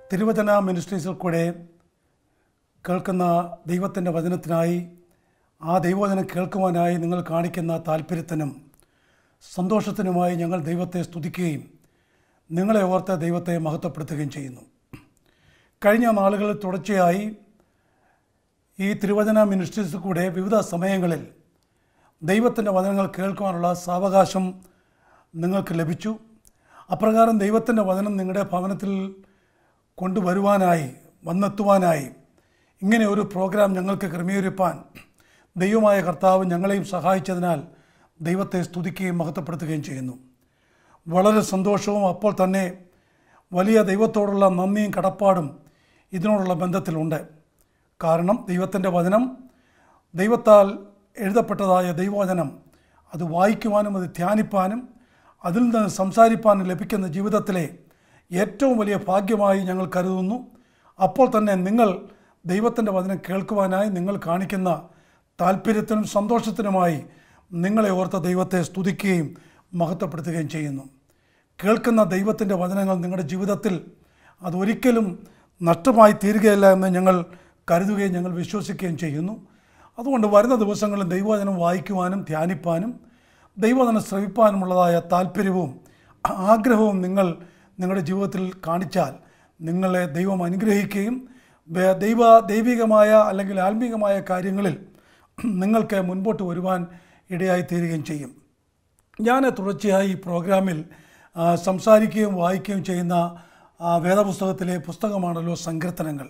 തിരുവചന മിനിസ്ട്രീസിൽ കൂടെ കേൾക്കുന്ന ദൈവത്തിൻ്റെ വചനത്തിനായി ആ ദൈവവചനം കേൾക്കുവാനായി നിങ്ങൾ കാണിക്കുന്ന താല്പര്യത്തിനും സന്തോഷത്തിനുമായി ഞങ്ങൾ ദൈവത്തെ സ്തുതിക്കുകയും നിങ്ങളെ ഓർത്ത് ദൈവത്തെ മഹത്വപ്പെടുത്തുകയും ചെയ്യുന്നു കഴിഞ്ഞ നാളുകളിൽ തുടർച്ചയായി ഈ തിരുവചന മിനിസ്ട്രീസിൽ കൂടെ വിവിധ സമയങ്ങളിൽ ദൈവത്തിൻ്റെ വചനങ്ങൾ കേൾക്കുവാനുള്ള സാവകാശം നിങ്ങൾക്ക് ലഭിച്ചു അപ്രകാരം ദൈവത്തിൻ്റെ വചനം നിങ്ങളുടെ ഭവനത്തിൽ കൊണ്ടുവരുവാനായി വന്നെത്തുവാനായി ഇങ്ങനെ ഒരു പ്രോഗ്രാം ഞങ്ങൾക്ക് ക്രമീകരിപ്പാൻ ദൈവമായ കർത്താവ് ഞങ്ങളെയും സഹായിച്ചതിനാൽ ദൈവത്തെ സ്തുതിക്കുകയും മഹത്വപ്പെടുത്തുകയും ചെയ്യുന്നു വളരെ സന്തോഷവും അപ്പോൾ തന്നെ വലിയ ദൈവത്തോടുള്ള നന്ദിയും കടപ്പാടും ഇതിനോടുള്ള ബന്ധത്തിലുണ്ട് കാരണം ദൈവത്തിൻ്റെ വചനം ദൈവത്താൽ എഴുതപ്പെട്ടതായ ദൈവവചനം അത് വായിക്കുവാനും അത് ധ്യാനിപ്പാനും അതിൽ നിന്ന് സംസാരിപ്പാനും ലഭിക്കുന്ന ജീവിതത്തിലെ ഏറ്റവും വലിയ ഭാഗ്യമായി ഞങ്ങൾ കരുതുന്നു അപ്പോൾ തന്നെ നിങ്ങൾ ദൈവത്തിൻ്റെ വചനം കേൾക്കുവാനായി നിങ്ങൾ കാണിക്കുന്ന താല്പര്യത്തിനും സന്തോഷത്തിനുമായി നിങ്ങളെ ഓർത്ത ദൈവത്തെ സ്തുതിക്കുകയും മഹത്വപ്പെടുത്തുകയും ചെയ്യുന്നു കേൾക്കുന്ന ദൈവത്തിൻ്റെ വചനങ്ങൾ നിങ്ങളുടെ ജീവിതത്തിൽ അതൊരിക്കലും നഷ്ടമായി തീരുകയില്ല എന്ന് ഞങ്ങൾ കരുതുകയും ഞങ്ങൾ വിശ്വസിക്കുകയും ചെയ്യുന്നു അതുകൊണ്ട് വരുന്ന ദിവസങ്ങളിൽ ദൈവവചനം വായിക്കുവാനും ധ്യാനിപ്പാനും ദൈവവചനം ശ്രവിപ്പാനുമുള്ളതായ താല്പര്യവും ആഗ്രഹവും നിങ്ങൾ നിങ്ങളുടെ ജീവിതത്തിൽ കാണിച്ചാൽ നിങ്ങളെ ദൈവം അനുഗ്രഹിക്കുകയും വേ- ദൈവ ദൈവികമായ അല്ലെങ്കിൽ ആത്മീകമായ കാര്യങ്ങളിൽ നിങ്ങൾക്ക് മുൻപോട്ട് വരുവാൻ ഇടയായി തീരുകയും ചെയ്യും ഞാൻ തുടർച്ചയായി ഈ പ്രോഗ്രാമിൽ ആ, സംസാരിക്കുകയും വായിക്കുകയും ചെയ്യുന്ന ആ, വേദപുസ്തകത്തിലെ പുസ്തകമാണല്ലോ സങ്കീർത്തനങ്ങൾ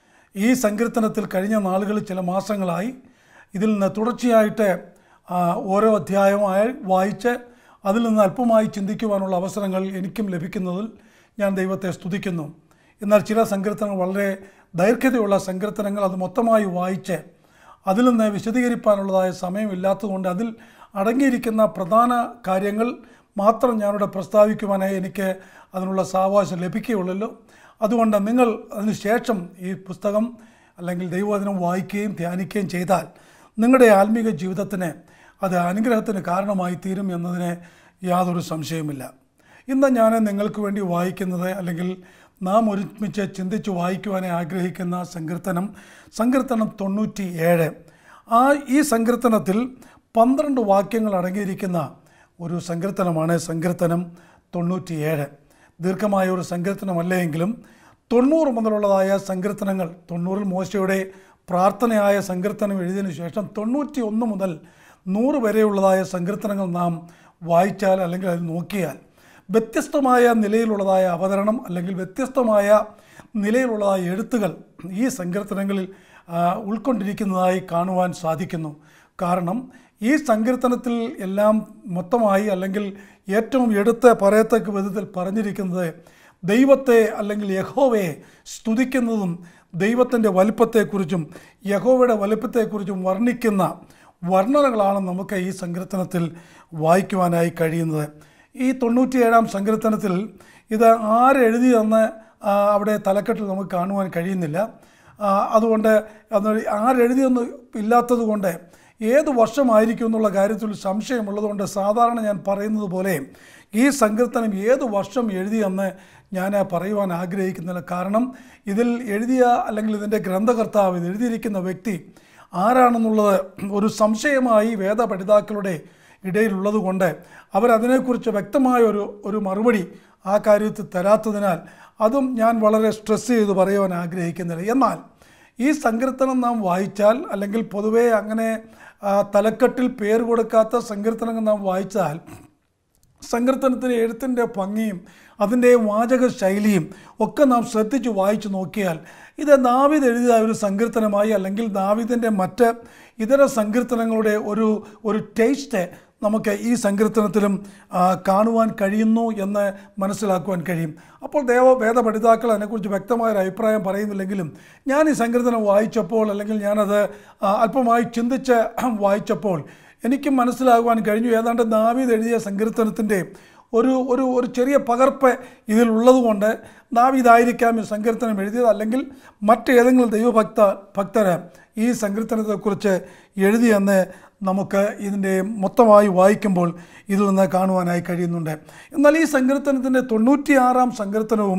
ഈ സങ്കീർത്തനത്തിൽ കഴിഞ്ഞ നാളുകളിൽ ചില മാസങ്ങളായി ഇതിൽ നിന്ന് തുടർച്ചയായിട്ട് ആ, ഓരോ അധ്യായമായി വായിച്ച് അതിൽ നിന്ന് അല്പമായി ചിന്തിക്കുവാനുള്ള അവസരങ്ങൾ എനിക്കും ലഭിക്കുന്നതിൽ ഞാൻ ദൈവത്തെ സ്തുതിക്കുന്നു എന്നാൽ ചില സങ്കീർത്തനങ്ങൾ വളരെ ദൈർഘ്യതയുള്ള സങ്കീർത്തനങ്ങൾ അത് മൊത്തമായി വായിച്ച് അതിൽ നിന്ന് വിശദീകരിക്കാനുള്ളതായ സമയമില്ലാത്തതുകൊണ്ട് അതിൽ അടങ്ങിയിരിക്കുന്ന പ്രധാന കാര്യങ്ങൾ മാത്രം ഞാനിവിടെ പ്രസ്താവിക്കുവാനായി എനിക്ക് അതിനുള്ള സാവകാശം ലഭിക്കുകയുള്ളല്ലോ അതുകൊണ്ട് നിങ്ങൾ അതിന് ശേഷം ഈ പുസ്തകം അല്ലെങ്കിൽ ദൈവവചനം വായിക്കുകയും ധ്യാനിക്കുകയും ചെയ്താൽ നിങ്ങളുടെ ആത്മീക ജീവിതത്തിന് അത് അനുഗ്രഹത്തിന് കാരണമായി തീരും എന്നതിന് യാതൊരു സംശയവുമില്ല ഇന്ന് ഞാൻ നിങ്ങൾക്ക് വേണ്ടി വായിക്കുന്നത് അല്ലെങ്കിൽ നാം ഒരുമിച്ച് ചിന്തിച്ച് വായിക്കുവാനായി ആഗ്രഹിക്കുന്ന സങ്കീർത്തനം സങ്കീർത്തനം തൊണ്ണൂറ്റി ഏഴ് ആ ഈ സങ്കീർത്തനത്തിൽ പന്ത്രണ്ട് വാക്യങ്ങൾ അടങ്ങിയിരിക്കുന്ന ഒരു സങ്കീർത്തനമാണ് സങ്കീർത്തനം തൊണ്ണൂറ്റിയേഴ് ദീർഘമായ ഒരു സങ്കീർത്തനമല്ലെങ്കിലും തൊണ്ണൂറ് മുതലുള്ളതായ സങ്കീർത്തനങ്ങൾ തൊണ്ണൂറിൽ മോശയുടെ പ്രാർത്ഥനയായ സങ്കീർത്തനം എഴുതിയതിനു ശേഷം തൊണ്ണൂറ്റി ഒന്ന് മുതൽ നൂറ് വരെയുള്ളതായ സങ്കീർത്തനങ്ങൾ നാം വായിച്ചാൽ അല്ലെങ്കിൽ അത് നോക്കിയാൽ വ്യത്യസ്തമായ നിലയിലുള്ളതായ അവതരണം അല്ലെങ്കിൽ വ്യത്യസ്തമായ നിലയിലുള്ളതായ എഴുത്തുകൾ ഈ സങ്കീർത്തനങ്ങളിൽ ആ, ഉൾക്കൊണ്ടിരിക്കുന്നതായി കാണുവാൻ സാധിക്കുന്നു കാരണം ഈ സങ്കീർത്തനത്തിൽ എല്ലാം മൊത്തമായി അല്ലെങ്കിൽ ഏറ്റവും എടുത്ത് പറയത്തക്ക വിധത്തിൽ പറഞ്ഞിരിക്കുന്നത് ദൈവത്തെ അല്ലെങ്കിൽ യഹോവയെ സ്തുതിക്കുന്നതും ദൈവത്തിൻ്റെ വലിപ്പത്തെക്കുറിച്ചും യഹോവയുടെ വലിപ്പത്തെക്കുറിച്ചും വർണ്ണിക്കുന്ന വർണ്ണനകളാണ് നമുക്ക് ഈ സങ്കീർത്തനത്തിൽ വായിക്കുവാനായി കഴിയുന്നത് ഈ തൊണ്ണൂറ്റിയേഴാം സങ്കീർത്തനത്തിൽ ഇത് ആരെഴുതിയെന്ന് ആ, അവിടെ തലക്കെട്ടിൽ നമുക്ക് കാണുവാൻ കഴിയുന്നില്ല ആ, അതുകൊണ്ട് അത് ആരെഴുതിയൊന്നും ഇല്ലാത്തത് കൊണ്ട് ഏത് വർഷമായിരിക്കും എന്നുള്ള കാര്യത്തിൽ സംശയമുള്ളതുകൊണ്ട് സാധാരണ ഞാൻ പറയുന്നത് പോലെ ഈ സങ്കീർത്തനം ഏത് വർഷം എഴുതിയെന്ന് ഞാൻ പറയുവാൻ ആഗ്രഹിക്കുന്നില്ല കാരണം ഇതിൽ എഴുതിയ അല്ലെങ്കിൽ ഇതിൻ്റെ ഗ്രന്ഥകർത്താവ് ഇത് എഴുതിയിരിക്കുന്ന വ്യക്തി ആരാണെന്നുള്ളത് ഒരു സംശയമായി വേദപഠിതാക്കളുടെ ഇടയിലുള്ളത് കൊണ്ട് അവരതിനെക്കുറിച്ച് വ്യക്തമായ ഒരു ഒരു മറുപടി ആ കാര്യത്തിൽ തരാത്തതിനാൽ അതും ഞാൻ വളരെ സ്ട്രെസ് ചെയ്ത് പറയുവാൻ ആഗ്രഹിക്കുന്നില്ല എന്നാൽ ഈ സങ്കീർത്തനം നാം വായിച്ചാൽ അല്ലെങ്കിൽ പൊതുവേ അങ്ങനെ ആ, തലക്കെട്ടിൽ പേര് കൊടുക്കാത്ത സങ്കീർത്തനങ്ങൾ നാം വായിച്ചാൽ സങ്കീർത്തനത്തിൻ്റെ എഴുത്തിൻ്റെ ഭംഗിയും അതിൻ്റെ വാചക ശൈലിയും ഒക്കെ നാം ശ്രദ്ധിച്ച് വായിച്ചു നോക്കിയാൽ ഇത് ദാവിദ് എഴുതിയ ഒരു സങ്കീർത്തനമായി അല്ലെങ്കിൽ ദാവിദിൻ്റെ മറ്റ് ഇതര സങ്കീർത്തനങ്ങളുടെ ഒരു ഒരു ടേസ്റ്റ് നമുക്ക് ഈ സങ്കീർത്തനത്തിലും ആ, കാണുവാൻ കഴിയുന്നു എന്ന് മനസ്സിലാക്കുവാൻ കഴിയും അപ്പോൾ ദേവ വേദപഠിതാക്കൾ അതിനെക്കുറിച്ച് വ്യക്തമായ ഒരു അഭിപ്രായം പറയുന്നില്ലെങ്കിലും ഞാൻ ഈ സങ്കീർത്തനം വായിച്ചപ്പോൾ അല്ലെങ്കിൽ ഞാനത് ആ, അല്പമായി ചിന്തിച്ച് വായിച്ചപ്പോൾ എനിക്കും മനസ്സിലാകുവാൻ കഴിഞ്ഞു ഏതാണ്ട് ദാവീദ് എഴുതിയ സങ്കീർത്തനത്തിൻ്റെ ഒരു ഒരു ഒരു ചെറിയ പകർപ്പ് ഇതിലുള്ളതുകൊണ്ട് ദാവീദായിരിക്കാം ഈ സങ്കീർത്തനം എഴുതിയത് അല്ലെങ്കിൽ മറ്റേതെങ്കിലും ദൈവഭക്ത ഭക്തര് ഈ സങ്കീർത്തനത്തെക്കുറിച്ച് എഴുതിയെന്ന് നമുക്ക് ഇതിൻ്റെ മൊത്തമായി വായിക്കുമ്പോൾ ഇതിൽ നിന്ന് കാണുവാനായി കഴിയുന്നുണ്ട് എന്നാൽ ഈ സങ്കീർത്തനത്തിൻ്റെ തൊണ്ണൂറ്റിയാറാം സങ്കീർത്തനവും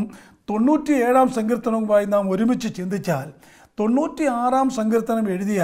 തൊണ്ണൂറ്റി ഏഴാം സങ്കീർത്തനവുമായി നാം ഒരുമിച്ച് ചിന്തിച്ചാൽ തൊണ്ണൂറ്റി ആറാം സങ്കീർത്തനം എഴുതിയ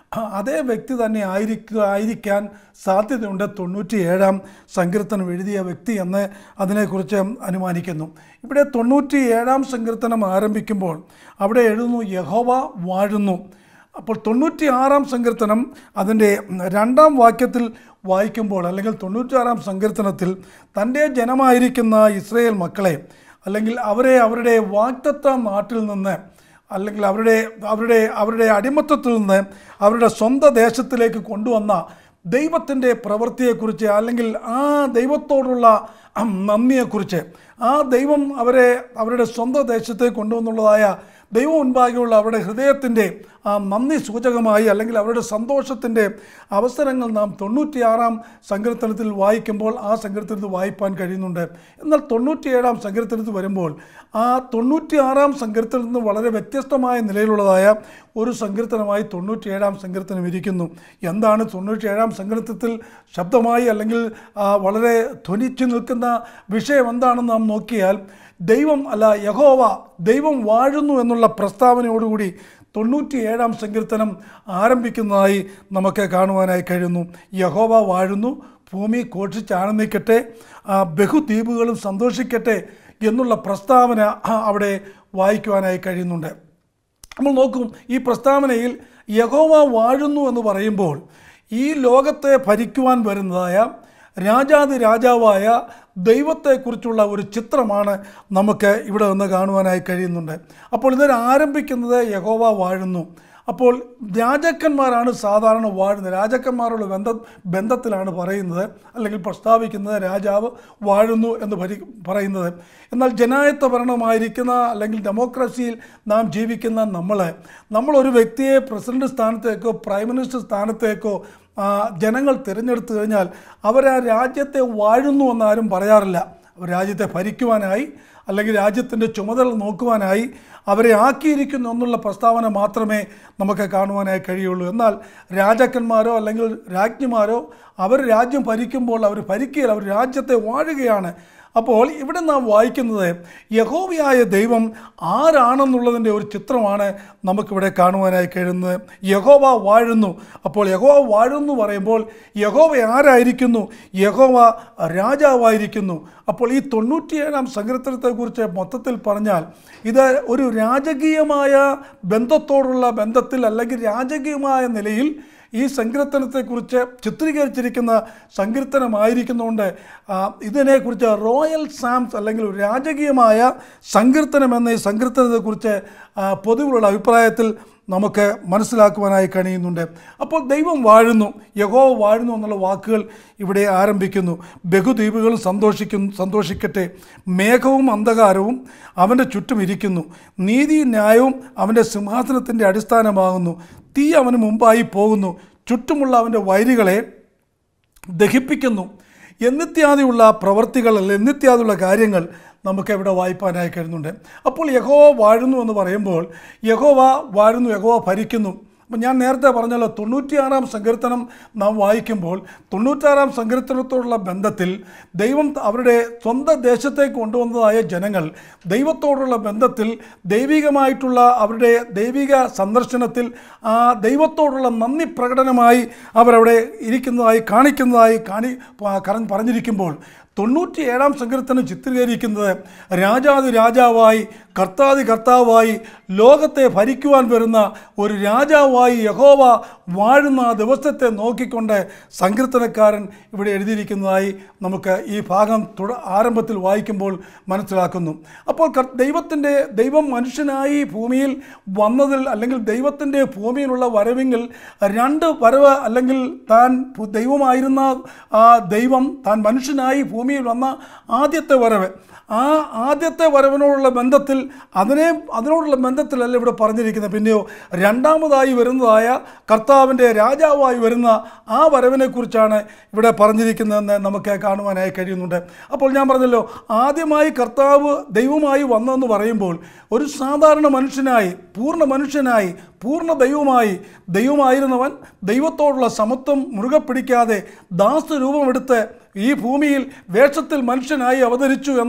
അതേ വ്യക്തി തന്നെ ആയിരിക്കുക ആയിരിക്കാൻ സാധ്യതയുണ്ട് തൊണ്ണൂറ്റി ഏഴാം സങ്കീർത്തനം എഴുതിയ വ്യക്തി എന്ന് അതിനെക്കുറിച്ച് അനുമാനിക്കുന്നു ഇവിടെ തൊണ്ണൂറ്റി ഏഴാം സങ്കീർത്തനം ആരംഭിക്കുമ്പോൾ അവിടെ എഴുതുന്നു യഹോവ വാഴുന്നു അപ്പോൾ തൊണ്ണൂറ്റി ആറാം സങ്കീർത്തനം അതിൻ്റെ രണ്ടാം വാക്യത്തിൽ വായിക്കുമ്പോൾ അല്ലെങ്കിൽ തൊണ്ണൂറ്റാറാം സങ്കീർത്തനത്തിൽ തൻ്റെ ജനമായിരിക്കുന്ന ഇസ്രയേൽ മക്കളെ അല്ലെങ്കിൽ അവരെ അവരുടെ വാക്തത്വ നാട്ടിൽ നിന്ന് അല്ലെങ്കിൽ അവരുടെ അവരുടെ അവരുടെ അടിമത്തത്തിൽ നിന്ന് അവരുടെ സ്വന്തം ദേശത്തിലേക്ക് കൊണ്ടുവന്ന ദൈവത്തിൻ്റെ പ്രവൃത്തിയെക്കുറിച്ച് അല്ലെങ്കിൽ ആ ദൈവത്തോടുള്ള ആ നന്ദിയെക്കുറിച്ച് ആ ദൈവം അവരെ അവരുടെ സ്വന്തം ദേശത്തേക്ക് കൊണ്ടുവന്നുള്ളതായ ദൈവം മുൻപാകെയുള്ള അവരുടെ ഹൃദയത്തിൻ്റെ ആ നന്ദി സൂചകമായി അല്ലെങ്കിൽ അവരുടെ സന്തോഷത്തിൻ്റെ അവസരങ്ങൾ നാം തൊണ്ണൂറ്റിയാറാം സങ്കീർത്തനത്തിൽ വായിക്കുമ്പോൾ ആ സങ്കീർത്തനത്തിൽ വായിപ്പാൻ കഴിയുന്നുണ്ട് എന്നാൽ തൊണ്ണൂറ്റിയേഴാം സങ്കീർത്തനത്തിൽ വരുമ്പോൾ ആ തൊണ്ണൂറ്റിയാറാം സങ്കീർത്തനത്തിൽ നിന്ന് വളരെ വ്യത്യസ്തമായ നിലയിലുള്ളതായ ഒരു സങ്കീർത്തനമായി തൊണ്ണൂറ്റിയേഴാം സങ്കീർത്തനം ഇരിക്കുന്നു എന്താണ് തൊണ്ണൂറ്റിയേഴാം സങ്കീർത്തനത്തിൽ ശബ്ദമായി അല്ലെങ്കിൽ ആ, വളരെ ധ്വനിച്ചു നിൽക്കുന്ന വിഷയം എന്താണെന്ന് നാം നോക്കിയാൽ ദൈവം അല്ല യഹോവ ദൈവം വാഴുന്നു എന്നുള്ള പ്രസ്താവനയോടുകൂടി തൊണ്ണൂറ്റിയേഴാം സങ്കീർത്തനം ആരംഭിക്കുന്നതായി നമുക്ക് കാണുവാനായി കഴിയുന്നു യഹോവ വാഴുന്നു ഭൂമി ഘോഷിച്ച് ആനന്ദിക്കട്ടെ ആ, ബഹുദ്വീപുകളും സന്തോഷിക്കട്ടെ എന്നുള്ള പ്രസ്താവന ആ, അവിടെ വായിക്കുവാനായി കഴിയുന്നുണ്ട് നമ്മൾ നോക്കും ഈ പ്രസ്താവനയിൽ യഹോവ വാഴുന്നു എന്ന് പറയുമ്പോൾ ഈ ലോകത്തെ ഭരിക്കുവാൻ വരുന്നതായ രാജാതി രാജാവായ ദൈവത്തെക്കുറിച്ചുള്ള ഒരു ചിത്രമാണ് നമുക്ക് ഇവിടെ നിന്ന് കാണുവാനായി കഴിയുന്നുണ്ട് അപ്പോൾ ഇതിൽ ആരംഭിക്കുന്നത് യഹോവ വാഴുന്നു അപ്പോൾ രാജാക്കന്മാരാണ് സാധാരണ വാഴുന്നത് രാജാക്കന്മാരുള്ള ബന്ധ ബന്ധത്തിലാണ് പറയുന്നത് അല്ലെങ്കിൽ പ്രസ്താവിക്കുന്നത് രാജാവ് വാഴുന്നു എന്ന് ഭരി പറയുന്നത് എന്നാൽ ജനായത്ത ഭരണമായിരിക്കുന്ന അല്ലെങ്കിൽ ഡെമോക്രസിയിൽ നാം ജീവിക്കുന്ന നമ്മൾ നമ്മളൊരു വ്യക്തിയെ പ്രസിഡന്റ് സ്ഥാനത്തേക്കോ പ്രൈം മിനിസ്റ്റർ സ്ഥാനത്തേക്കോ ആ, ജനങ്ങൾ തിരഞ്ഞെടുത്തു കഴിഞ്ഞാൽ അവർ ആ രാജ്യത്തെ വാഴുന്നു എന്നാരും പറയാറില്ല അവർ രാജ്യത്തെ ഭരിക്കുവാനായി അല്ലെങ്കിൽ രാജ്യത്തിൻ്റെ ചുമതല നോക്കുവാനായി അവരെ ആക്കിയിരിക്കുന്നു എന്നുള്ള പ്രസ്താവന മാത്രമേ നമുക്ക് കാണുവാനായി കഴിയുള്ളൂ എന്നാൽ രാജാക്കന്മാരോ അല്ലെങ്കിൽ രാജ്ഞിമാരോ അവർ രാജ്യം ഭരിക്കുമ്പോൾ അവർ ഭരിക്കുകയില്ല അവർ രാജ്യത്തെ വാഴുകയാണ് അപ്പോൾ ഇവിടെ നാം വായിക്കുന്നത് യഹോവയായ ദൈവം ആരാണെന്നുള്ളതിൻ്റെ ഒരു ചിത്രമാണ് നമുക്കിവിടെ കാണുവാനായി കഴിയുന്നത് യഹോവ വാഴുന്നു അപ്പോൾ യഹോവ വാഴുന്നു പറയുമ്പോൾ യഹോവ ആരായിരിക്കുന്നു യഹോവ രാജാവായിരിക്കുന്നു അപ്പോൾ ഈ തൊണ്ണൂറ്റിയേഴാം സങ്കീർത്തനത്തെക്കുറിച്ച് മൊത്തത്തിൽ പറഞ്ഞാൽ ഇത് ഒരു രാജകീയമായ ബന്ധത്തോടുള്ള ബന്ധത്തിൽ അല്ലെങ്കിൽ രാജകീയമായ നിലയിൽ ഈ സങ്കീർത്തനത്തെക്കുറിച്ച് ചിത്രീകരിച്ചിരിക്കുന്ന സങ്കീർത്തനമായിരിക്കുന്നതുകൊണ്ട് ആ, ഇതിനെക്കുറിച്ച് റോയൽ സാംസ് അല്ലെങ്കിൽ ഒരു രാജകീയമായ സങ്കീർത്തനം എന്ന ഈ സങ്കീർത്തനത്തെക്കുറിച്ച് ആ, പൊതുവിലുള്ള അഭിപ്രായത്തിൽ നമുക്ക് മനസ്സിലാക്കുവാനായി കഴിയുന്നുണ്ട് അപ്പോൾ ദൈവം വാഴുന്നു യഹോ വാഴുന്നു എന്നുള്ള വാക്കുകൾ ഇവിടെ ആരംഭിക്കുന്നു ബഹുദ്വീപുകൾ സന്തോഷിക്കുന്നു സന്തോഷിക്കട്ടെ മേഘവും അന്ധകാരവും അവൻ്റെ ചുറ്റും ഇരിക്കുന്നു നീതി ന്യായവും അവൻ്റെ സിംഹാസനത്തിൻ്റെ അടിസ്ഥാനമാകുന്നു തീ അവന് മുമ്പായി പോകുന്നു ചുറ്റുമുള്ള അവൻ്റെ വൈരികളെ ദഹിപ്പിക്കുന്നു എന്നിത്യാദിയുള്ള പ്രവർത്തികൾ അല്ല എന്നിത്യാദിയുള്ള കാര്യങ്ങൾ നമുക്ക് ഇവിടെ വായിപ്പാനായി കഴിയുന്നുണ്ട് അപ്പോൾ യഹോവ വാഴുന്നു എന്ന് പറയുമ്പോൾ യഹോവ വാഴുന്നു യഹോവ ഭരിക്കുന്നു അപ്പം ഞാൻ നേരത്തെ പറഞ്ഞല്ലോ തൊണ്ണൂറ്റിയാറാം സങ്കീർത്തനം നാം വായിക്കുമ്പോൾ തൊണ്ണൂറ്റാറാം സങ്കീർത്തനത്തോടുള്ള ബന്ധത്തിൽ ദൈവം അവരുടെ സ്വന്തം ദേശത്തേക്ക് കൊണ്ടുവന്നതായ ജനങ്ങൾ ദൈവത്തോടുള്ള ബന്ധത്തിൽ ദൈവികമായിട്ടുള്ള അവരുടെ ദൈവിക സന്ദർശനത്തിൽ ആ ദൈവത്തോടുള്ള നന്ദി പ്രകടനമായി അവരവിടെ ഇരിക്കുന്നതായി കാണിക്കുന്നതായി കാണി കറ- പറഞ്ഞിരിക്കുമ്പോൾ തൊണ്ണൂറ്റി ഏഴാം സങ്കീർത്തനം ചിത്രീകരിക്കുന്നത് രാജാതി രാജാവായി കർത്താതി കർത്താവായി ലോകത്തെ ഭരിക്കുവാൻ വരുന്ന ഒരു രാജാവായി യഹോവ വാഴുന്ന ആ ദിവസത്തെ നോക്കിക്കൊണ്ട് സങ്കീർത്തനക്കാരൻ ഇവിടെ എഴുതിയിരിക്കുന്നതായി നമുക്ക് ഈ ഭാഗം തുട ആരംഭത്തിൽ വായിക്കുമ്പോൾ മനസ്സിലാക്കുന്നു അപ്പോൾ കർ- ദൈവത്തിൻ്റെ ദൈവം മനുഷ്യനായി ഭൂമിയിൽ വന്നതിൽ അല്ലെങ്കിൽ ദൈവത്തിൻ്റെ ഭൂമിയിലുള്ള വരവെങ്കിൽ രണ്ട് വരവ് അല്ലെങ്കിൽ താൻ ഭൂ- ദൈവമായിരുന്ന ആ ദൈവം താൻ മനുഷ്യനായി ഭൂമിയിൽ വന്ന ആദ്യത്തെ വരവ് ആ ആദ്യത്തെ വരവിനോടുള്ള ബന്ധത്തിൽ അതിനെ അതിനോടുള്ള ബന്ധത്തിലല്ല ഇവിടെ പറഞ്ഞിരിക്കുന്നത് പിന്നെയോ രണ്ടാമതായി വരുന്നതായ കർത്താവിൻ്റെ രാജാവായി വരുന്ന ആ വരവിനെക്കുറിച്ചാണ് ഇവിടെ പറഞ്ഞിരിക്കുന്നതെന്ന് നമുക്ക് കാണുവാനായി കഴിയുന്നുണ്ട് അപ്പോൾ ഞാൻ പറഞ്ഞല്ലോ ആദ്യമായി കർത്താവ് ദൈവമായി വന്നെന്ന് പറയുമ്പോൾ ഒരു സാധാരണ മനുഷ്യനായി പൂർണ്ണ മനുഷ്യനായി പൂർണ്ണ ദൈവമായി ദൈവമായിരുന്നവൻ ദൈവത്തോടുള്ള സമത്വം മുറുകെ പിടിക്കാതെ ദാസരൂപമെടുത്ത് ഈ ഭൂമിയിൽ വേഷത്തിൽ മനുഷ്യനായി അവതരിച്ചു എന്ന്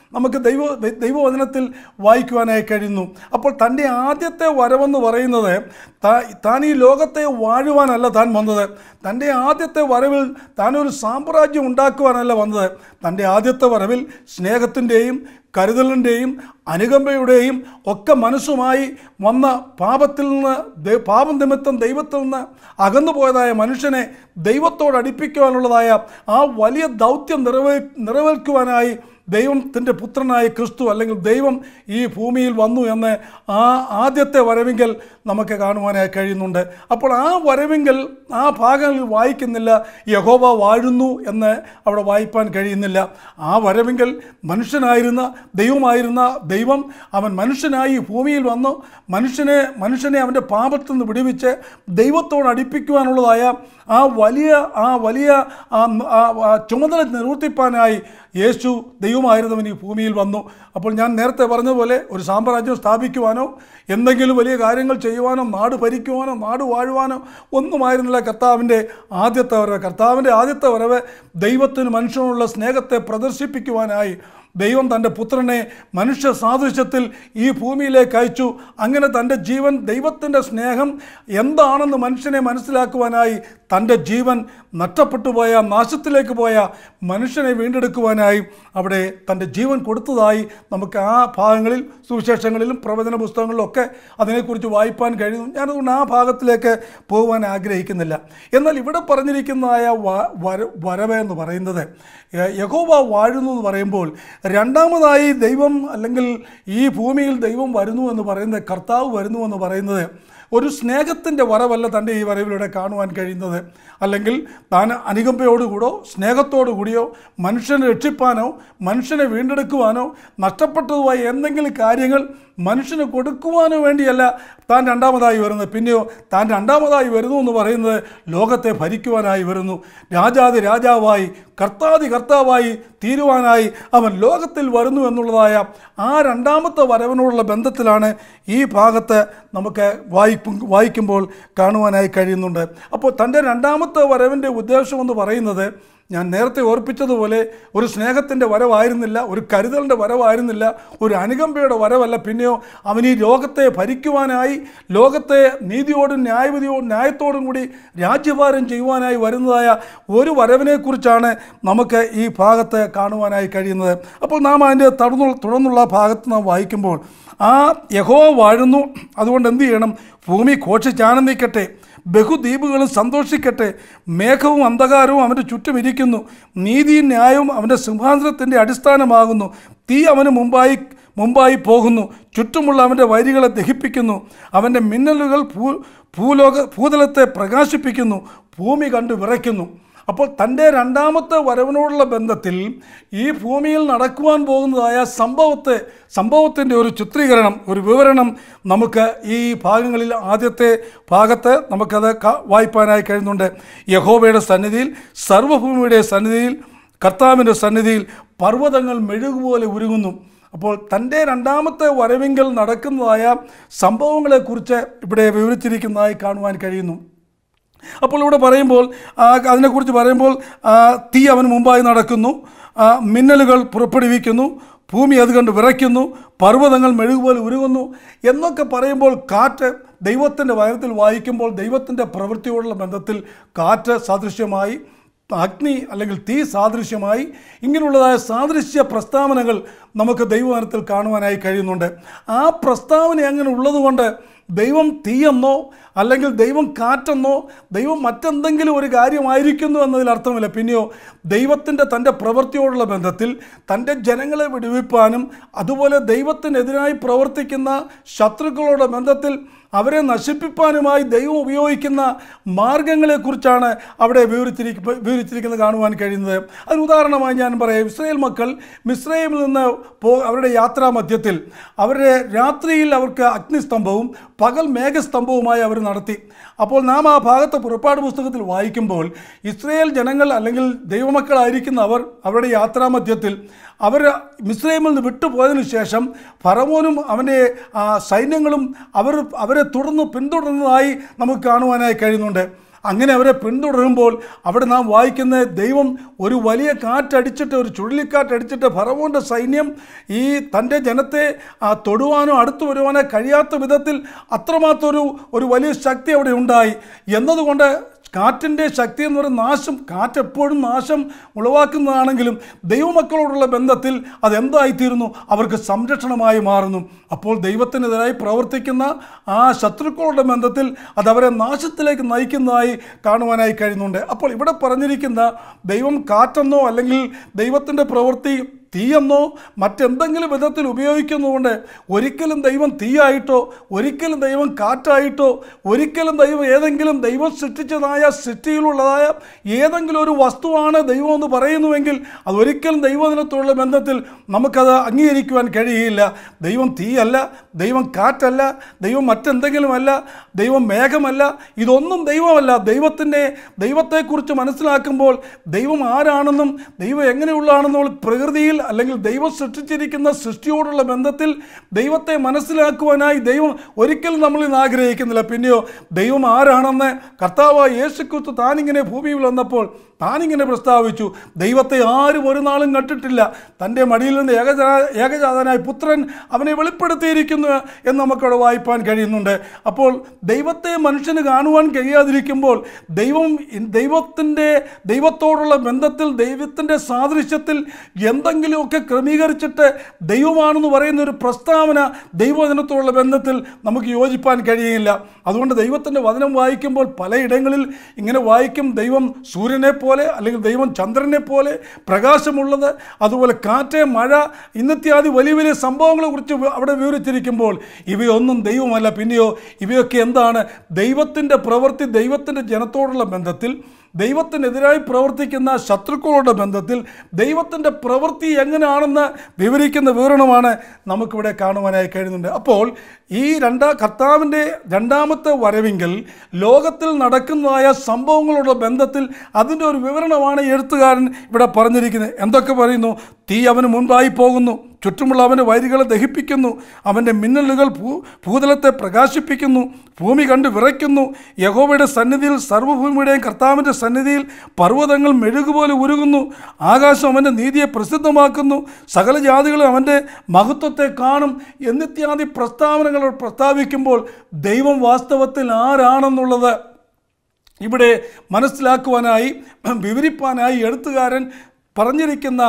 നമുക്ക് ദൈവ ദൈവവചനത്തിൽ വായിക്കുവാനായി കഴിയുന്നു അപ്പോൾ തൻ്റെ ആദ്യത്തെ വരവെന്ന് പറയുന്നത് താ- താൻ ഈ ലോകത്തെ വാഴുവാനല്ല താൻ വന്നത് തൻ്റെ ആദ്യത്തെ വരവിൽ താനൊരു സാമ്രാജ്യം ഉണ്ടാക്കുവാനല്ല വന്നത് തൻ്റെ ആദ്യത്തെ വരവിൽ സ്നേഹത്തിൻ്റെയും കരുതലിൻ്റെയും അനുകമ്പയുടെയും ഒക്കെ മനസ്സുമായി വന്ന പാപത്തിൽ നിന്ന് ദൈ- പാപം നിമിത്തം ദൈവത്തിൽ നിന്ന് അകന്നു പോയതായ മനുഷ്യനെ ദൈവത്തോട് അടുപ്പിക്കുവാനുള്ളതായ ആ വലിയ ദൗത്യം നിറവേ നിറവേൽക്കുവാനായി ദൈവത്തിൻ്റെ പുത്രനായ ക്രിസ്തു അല്ലെങ്കിൽ ദൈവം ഈ ഭൂമിയിൽ വന്നു എന്ന് ആ ആദ്യത്തെ വരവിങ്കൽ നമുക്ക് കാണുവാനായി കഴിയുന്നുണ്ട് അപ്പോൾ ആ വരവിങ്കൽ ആ ഭാഗങ്ങളിൽ വായിക്കുന്നില്ല യഹോവ വാഴുന്നു എന്ന് അവിടെ വായിപ്പാൻ കഴിയുന്നില്ല ആ വരവിങ്കൽ മനുഷ്യനായിരുന്ന ദൈവമായിരുന്ന ദൈവം അവൻ മനുഷ്യനായി ഈ ഭൂമിയിൽ വന്നു മനുഷ്യനെ മനുഷ്യനെ അവൻ്റെ പാപത്തിൽ നിന്ന് വിടുവിച്ച് ദൈവത്തോട് അടുപ്പിക്കുവാനുള്ളതായ ആ വലിയ ആ വലിയ ആ ആ- ആ ചുമതല നിവർത്തിപ്പാനായി യേശു ദൈവമായിരുന്നവൻ ഈ ഭൂമിയിൽ വന്നു അപ്പോൾ ഞാൻ നേരത്തെ പറഞ്ഞതുപോലെ ഒരു സാമ്രാജ്യം സ്ഥാപിക്കുവാനോ എന്തെങ്കിലും വലിയ കാര്യങ്ങൾ ചെയ്യുവാനോ നാട് ഭരിക്കുവാനോ നാട് വാഴുവാനോ ഒന്നുമായിരുന്നില്ല കർത്താവിൻ്റെ ആദ്യത്തെ വരവ് കർത്താവിൻ്റെ ആദ്യത്തെ വരവ് ദൈവത്തിന് മനുഷ്യനുള്ള സ്നേഹത്തെ പ്രദർശിപ്പിക്കുവാനായി ദൈവം തൻ്റെ പുത്രനെ മനുഷ്യ സാദൃശ്യത്തിൽ ഈ ഭൂമിയിലേക്ക് അയച്ചു അങ്ങനെ തൻ്റെ ജീവൻ ദൈവത്തിൻ്റെ സ്നേഹം എന്താണെന്ന് മനുഷ്യനെ മനസ്സിലാക്കുവാനായി തൻ്റെ ജീവൻ നഷ്ടപ്പെട്ടു പോയ നാശത്തിലേക്ക് പോയ മനുഷ്യനെ വീണ്ടെടുക്കുവാനായി അവിടെ തൻ്റെ ജീവൻ കൊടുത്തതായി നമുക്ക് ആ ഭാഗങ്ങളിൽ സുവിശേഷങ്ങളിലും പ്രവചന പുസ്തകങ്ങളിലും ഒക്കെ അതിനെക്കുറിച്ച് വായിപ്പാൻ കഴിയുന്നു ഞാനതുകൊണ്ട് ആ ഭാഗത്തിലേക്ക് പോകുവാൻ ആഗ്രഹിക്കുന്നില്ല എന്നാൽ ഇവിടെ പറഞ്ഞിരിക്കുന്നതായ വ- വര വരവ് എന്ന് പറയുന്നത് യ- യഹോവ വാഴുന്നു എന്ന് പറയുമ്പോൾ രണ്ടാമതായി ദൈവം അല്ലെങ്കിൽ ഈ ഭൂമിയിൽ ദൈവം വരുന്നു എന്ന് പറയുന്നത് കർത്താവ് വരുന്നു എന്ന് പറയുന്നത് ഒരു സ്നേഹത്തിൻ്റെ വരവല്ല തൻ്റെ ഈ വരവിലൂടെ കാണുവാൻ കഴിയുന്നത് അല്ലെങ്കിൽ താൻ അനുകമ്പയോടുകൂടോ സ്നേഹത്തോടു കൂടിയോ മനുഷ്യനെ രക്ഷിപ്പാനോ മനുഷ്യനെ വീണ്ടെടുക്കുവാനോ നഷ്ടപ്പെട്ടതുമായ എന്തെങ്കിലും കാര്യങ്ങൾ മനുഷ്യന് കൊടുക്കുവാനോ വേണ്ടിയല്ല താൻ രണ്ടാമതായി വരുന്നത് പിന്നെയോ താൻ രണ്ടാമതായി വരുന്നു എന്ന് പറയുന്നത് ലോകത്തെ ഭരിക്കുവാനായി വരുന്നു രാജാതി രാജാവായി കർത്താതി കർത്താവായി തീരുവാനായി അവൻ ലോകത്തിൽ വരുന്നു എന്നുള്ളതായ ആ രണ്ടാമത്തെ വരവിനോടുള്ള ബന്ധത്തിലാണ് ഈ ഭാഗത്ത് നമുക്ക് വായിപ്പും വായിക്കുമ്പോൾ കാണുവാനായി കഴിയുന്നുണ്ട് അപ്പോൾ തൻ്റെ രണ്ടാമത്തെ വരവിൻ്റെ ഉദ്ദേശമെന്ന് പറയുന്നത് ഞാൻ നേരത്തെ ഓർപ്പിച്ചതുപോലെ ഒരു സ്നേഹത്തിൻ്റെ വരവായിരുന്നില്ല ഒരു കരുതലിൻ്റെ വരവായിരുന്നില്ല ഒരു അനുകമ്പയുടെ വരവല്ല പിന്നെയോ അവൻ ഈ ലോകത്തെ ഭരിക്കുവാനായി ലോകത്തെ നീതിയോടും ന്യായവിധിയോടും ന്യായത്തോടും കൂടി രാജ്യഭാരം ചെയ്യുവാനായി വരുന്നതായ ഒരു വരവിനെക്കുറിച്ചാണ് നമുക്ക് ഈ ഭാഗത്ത് കാണുവാനായി കഴിയുന്നത് അപ്പോൾ നാം അതിൻ്റെ തുടർന്നു തുടർന്നുള്ള ഭാഗത്ത് നാം വായിക്കുമ്പോൾ ആ യഹോ വാഴുന്നു അതുകൊണ്ട് എന്ത് ചെയ്യണം ഭൂമി ഘോഷിച്ചാനന്ദിക്കട്ടെ ബഹുദ്വീപുകളും സന്തോഷിക്കട്ടെ മേഘവും അന്ധകാരവും അവൻ്റെ ചുറ്റും ഇരിക്കുന്നു നീതിയും ന്യായവും അവൻ്റെ സിംഹാസനത്തിൻ്റെ അടിസ്ഥാനമാകുന്നു തീ അവന് മുമ്പായി മുമ്പായി പോകുന്നു ചുറ്റുമുള്ള അവൻ്റെ വരികളെ ദഹിപ്പിക്കുന്നു അവൻ്റെ മിന്നലുകൾ ഭൂ ഭൂലോക ഭൂതലത്തെ പ്രകാശിപ്പിക്കുന്നു ഭൂമി കണ്ടു വിറയ്ക്കുന്നു അപ്പോൾ തൻ്റെ രണ്ടാമത്തെ വരവിനോടുള്ള ബന്ധത്തിൽ ഈ ഭൂമിയിൽ നടക്കുവാൻ പോകുന്നതായ സംഭവത്തെ സംഭവത്തിൻ്റെ ഒരു ചിത്രീകരണം ഒരു വിവരണം നമുക്ക് ഈ ഭാഗങ്ങളിൽ ആദ്യത്തെ ഭാഗത്ത് നമുക്കത് ക- വായിപ്പാനായി കഴിയുന്നുണ്ട് യഹോബയുടെ സന്നിധിയിൽ സർവ്വഭൂമിയുടെ സന്നിധിയിൽ കർത്താവിൻ്റെ സന്നിധിയിൽ പർവ്വതങ്ങൾ മെഴുകുപോലെ ഉരുകുന്നു അപ്പോൾ തൻ്റെ രണ്ടാമത്തെ വരവിങ്കൽ നടക്കുന്നതായ സംഭവങ്ങളെക്കുറിച്ച് ഇവിടെ വിവരിച്ചിരിക്കുന്നതായി കാണുവാൻ കഴിയുന്നു അപ്പോൾ ഇവിടെ പറയുമ്പോൾ ആ, അതിനെക്കുറിച്ച് പറയുമ്പോൾ ആ, തീ അവന് മുമ്പായി നടക്കുന്നു ആ, മിന്നലുകൾ പുറപ്പെടുവിക്കുന്നു ഭൂമി അത് കണ്ട് വിറയ്ക്കുന്നു പർവ്വതങ്ങൾ മെഴുകുപോലെ ഉരുകുന്നു എന്നൊക്കെ പറയുമ്പോൾ കാറ്റ് ദൈവത്തിൻ്റെ വചനത്തിൽ വായിക്കുമ്പോൾ ദൈവത്തിൻ്റെ പ്രവൃത്തിയോടുള്ള ബന്ധത്തിൽ കാറ്റ് സദൃശ്യമായി അഗ്നി അല്ലെങ്കിൽ തീ സാദൃശ്യമായി ഇങ്ങനെയുള്ളതായ സാദൃശ്യ പ്രസ്താവനകൾ നമുക്ക് ദൈവവചനത്തിൽ കാണുവാനായി കഴിയുന്നുണ്ട് ആ പ്രസ്താവന അങ്ങനെ ഉള്ളതുകൊണ്ട് ദൈവം തീയെന്നോ അല്ലെങ്കിൽ ദൈവം കാറ്റെന്നോ ദൈവം മറ്റെന്തെങ്കിലും ഒരു കാര്യമായിരിക്കുന്നു എന്നതിൽ അർത്ഥമില്ല പിന്നെയോ ദൈവത്തിൻ്റെ തൻ്റെ പ്രവൃത്തിയോടുള്ള ബന്ധത്തിൽ തൻ്റെ ജനങ്ങളെ വിടുവിപ്പാനും അതുപോലെ ദൈവത്തിനെതിരായി പ്രവർത്തിക്കുന്ന ശത്രുക്കളുടെ ബന്ധത്തിൽ അവരെ നശിപ്പിപ്പാനുമായി ദൈവം ഉപയോഗിക്കുന്ന മാർഗങ്ങളെക്കുറിച്ചാണ് അവിടെ വിവരിച്ചിരിക്ക വിവരിച്ചിരിക്കുന്നത് കാണുവാൻ കഴിയുന്നത് അതിന് ഉദാഹരണമായി ഞാൻ പറയാം ഇസ്രയേൽ മക്കൾ മിസ്രൈമിൽ നിന്ന് പോ അവരുടെ യാത്രാ മധ്യത്തിൽ അവരുടെ രാത്രിയിൽ അവർക്ക് അഗ്നിസ്തംഭവും പകൽ മേഘസ്തംഭവുമായി അവർ നടത്തി അപ്പോൾ നാം ആ ഭാഗത്ത് പുറപ്പാട് പുസ്തകത്തിൽ വായിക്കുമ്പോൾ ഇസ്രയേൽ ജനങ്ങൾ അല്ലെങ്കിൽ ദൈവമക്കളായിരിക്കുന്ന അവർ അവരുടെ യാത്രാമധ്യത്തിൽ അവർ മിസ്രൈമിൽ നിന്ന് വിട്ടുപോയതിനു ശേഷം ഫറവോനും അവൻ്റെ ആ, സൈന്യങ്ങളും അവർ അവരെ തുടർന്ന് പിന്തുടർന്നതായി നമുക്ക് കാണുവാനായി കഴിയുന്നുണ്ട് അങ്ങനെ അവരെ പിന്തുടരുമ്പോൾ അവിടെ നാം വായിക്കുന്ന ദൈവം ഒരു വലിയ കാറ്റടിച്ചിട്ട് ഒരു ചുഴലിക്കാറ്റടിച്ചിട്ട് ഫറവോൻ്റെ സൈന്യം ഈ തൻ്റെ ജനത്തെ ആ, തൊടുവാനോ അടുത്തു വരുവാനോ കഴിയാത്ത വിധത്തിൽ അത്രമാത്രം ഒരു ഒരു വലിയ ശക്തി അവിടെ ഉണ്ടായി എന്നതുകൊണ്ട് കാറ്റിൻ്റെ ശക്തി എന്ന് പറയുന്ന നാശം കാറ്റ് എപ്പോഴും നാശം ഉളവാക്കുന്നതാണെങ്കിലും ദൈവമക്കളോടുള്ള ബന്ധത്തിൽ അതെന്തായിത്തീരുന്നു അവർക്ക് സംരക്ഷണമായി മാറുന്നു അപ്പോൾ ദൈവത്തിനെതിരായി പ്രവർത്തിക്കുന്ന ആ ശത്രുക്കളുടെ ബന്ധത്തിൽ അതവരെ നാശത്തിലേക്ക് നയിക്കുന്നതായി കാണുവാനായി കഴിയുന്നുണ്ട് അപ്പോൾ ഇവിടെ പറഞ്ഞിരിക്കുന്ന ദൈവം കാറ്റെന്നോ അല്ലെങ്കിൽ ദൈവത്തിൻ്റെ പ്രവൃത്തി തീയെന്നോ മറ്റെന്തെങ്കിലും വിധത്തിൽ ഉപയോഗിക്കുന്നതുകൊണ്ട് ഒരിക്കലും ദൈവം തീയായിട്ടോ ഒരിക്കലും ദൈവം കാറ്റായിട്ടോ ഒരിക്കലും ദൈവം ഏതെങ്കിലും ദൈവം സൃഷ്ടിച്ചതായ സൃഷ്ടിയിലുള്ളതായ ഏതെങ്കിലും ഒരു വസ്തുവാണ് ദൈവം എന്ന് പറയുന്നുവെങ്കിൽ അതൊരിക്കലും ദൈവദിനത്തോടുള്ള ബന്ധത്തിൽ നമുക്കത് അംഗീകരിക്കുവാൻ കഴിയുകയില്ല ദൈവം തീയല്ല ദൈവം കാറ്റല്ല ദൈവം മറ്റെന്തെങ്കിലുമല്ല ദൈവം മേഘമല്ല ഇതൊന്നും ദൈവമല്ല ദൈവത്തിൻ്റെ ദൈവത്തെക്കുറിച്ച് മനസ്സിലാക്കുമ്പോൾ ദൈവം ആരാണെന്നും ദൈവം എങ്ങനെയുള്ളതാണെന്നും പ്രകൃതിയിൽ അല്ലെങ്കിൽ ദൈവം സൃഷ്ടിച്ചിരിക്കുന്ന സൃഷ്ടിയോടുള്ള ബന്ധത്തിൽ ദൈവത്തെ മനസ്സിലാക്കുവാനായി ദൈവം ഒരിക്കലും നമ്മൾ ഇന്ന് ആഗ്രഹിക്കുന്നില്ല പിന്നെയോ ദൈവം ആരാണെന്ന് കർത്താവായ യേശുക്രിസ്തു താനിങ്ങനെ ഭൂമിയിൽ വന്നപ്പോൾ താനിങ്ങനെ പ്രസ്താവിച്ചു ദൈവത്തെ ആരും ഒരു നാളും കണ്ടിട്ടില്ല തൻ്റെ മടിയിൽ നിന്ന് ഏകജാ ഏകജാതനായ പുത്രൻ അവനെ വെളിപ്പെടുത്തിയിരിക്കുന്നു എന്ന് നമുക്കവിടെ വായിപ്പാൻ കഴിയുന്നുണ്ട് അപ്പോൾ ദൈവത്തെ മനുഷ്യന് കാണുവാൻ കഴിയാതിരിക്കുമ്പോൾ ദൈവം ദൈവത്തിൻ്റെ ദൈവത്തോടുള്ള ബന്ധത്തിൽ ദൈവത്തിൻ്റെ സാദൃശ്യത്തിൽ എന്തെങ്കിലുമൊക്കെ ക്രമീകരിച്ചിട്ട് ദൈവമാണെന്ന് പറയുന്ന ഒരു പ്രസ്താവന ദൈവവചനത്തോടുള്ള ബന്ധത്തിൽ നമുക്ക് യോജിപ്പാൻ കഴിയുകയില്ല അതുകൊണ്ട് ദൈവത്തിൻ്റെ വചനം വായിക്കുമ്പോൾ പലയിടങ്ങളിൽ ഇങ്ങനെ വായിക്കും ദൈവം സൂര്യനെ പോലെ അല്ലെങ്കിൽ ദൈവം ചന്ദ്രനെ പോലെ പ്രകാശമുള്ളത് അതുപോലെ കാറ്റ് മഴ ഇന്നത്യാദി വലിയ വലിയ സംഭവങ്ങളെ കുറിച്ച് അവിടെ വിവരിച്ചിരിക്കുമ്പോൾ ഇവയൊന്നും ദൈവമല്ല പിന്നെയോ ഇവയൊക്കെ എന്താണ് ദൈവത്തിൻ്റെ പ്രവൃത്തി ദൈവത്തിൻ്റെ ജനത്തോടുള്ള ബന്ധത്തിൽ ദൈവത്തിനെതിരായി പ്രവർത്തിക്കുന്ന ശത്രുക്കളുടെ ബന്ധത്തിൽ ദൈവത്തിൻ്റെ പ്രവൃത്തി എങ്ങനെയാണെന്ന് വിവരിക്കുന്ന വിവരണമാണ് നമുക്കിവിടെ കാണുവാനായി കഴിയുന്നുണ്ട് അപ്പോൾ ഈ രണ്ടാ കർത്താവിൻ്റെ രണ്ടാമത്തെ വരവിങ്കിൽ ലോകത്തിൽ നടക്കുന്നതായ സംഭവങ്ങളുടെ ബന്ധത്തിൽ അതിൻ്റെ ഒരു വിവരണമാണ് എഴുത്തുകാരൻ ഇവിടെ പറഞ്ഞിരിക്കുന്നത് എന്തൊക്കെ പറയുന്നു തീ അവന് മുൻപായി പോകുന്നു ചുറ്റുമുള്ള അവൻ്റെ വൈരികളെ ദഹിപ്പിക്കുന്നു അവൻ്റെ മിന്നലുകൾ ഭൂ ഭൂതലത്തെ പ്രകാശിപ്പിക്കുന്നു ഭൂമി കണ്ട് വിറയ്ക്കുന്നു യഹോവയുടെ സന്നിധിയിൽ സർവ്വഭൂമിയുടെയും കർത്താവിൻ്റെ സന്നിധിയിൽ പർവ്വതങ്ങൾ മെഴുകുപോലെ ഉരുകുന്നു ആകാശം അവൻ്റെ നീതിയെ പ്രസിദ്ധമാക്കുന്നു സകല ജാതികളും അവൻ്റെ മഹത്വത്തെ കാണും എന്നിത്യാദി പ്രസ്താവനകൾ പ്രസ്താവിക്കുമ്പോൾ ദൈവം വാസ്തവത്തിൽ ആരാണെന്നുള്ളത് ഇവിടെ മനസ്സിലാക്കുവാനായി വിവരിപ്പാനായി എഴുത്തുകാരൻ പറഞ്ഞിരിക്കുന്ന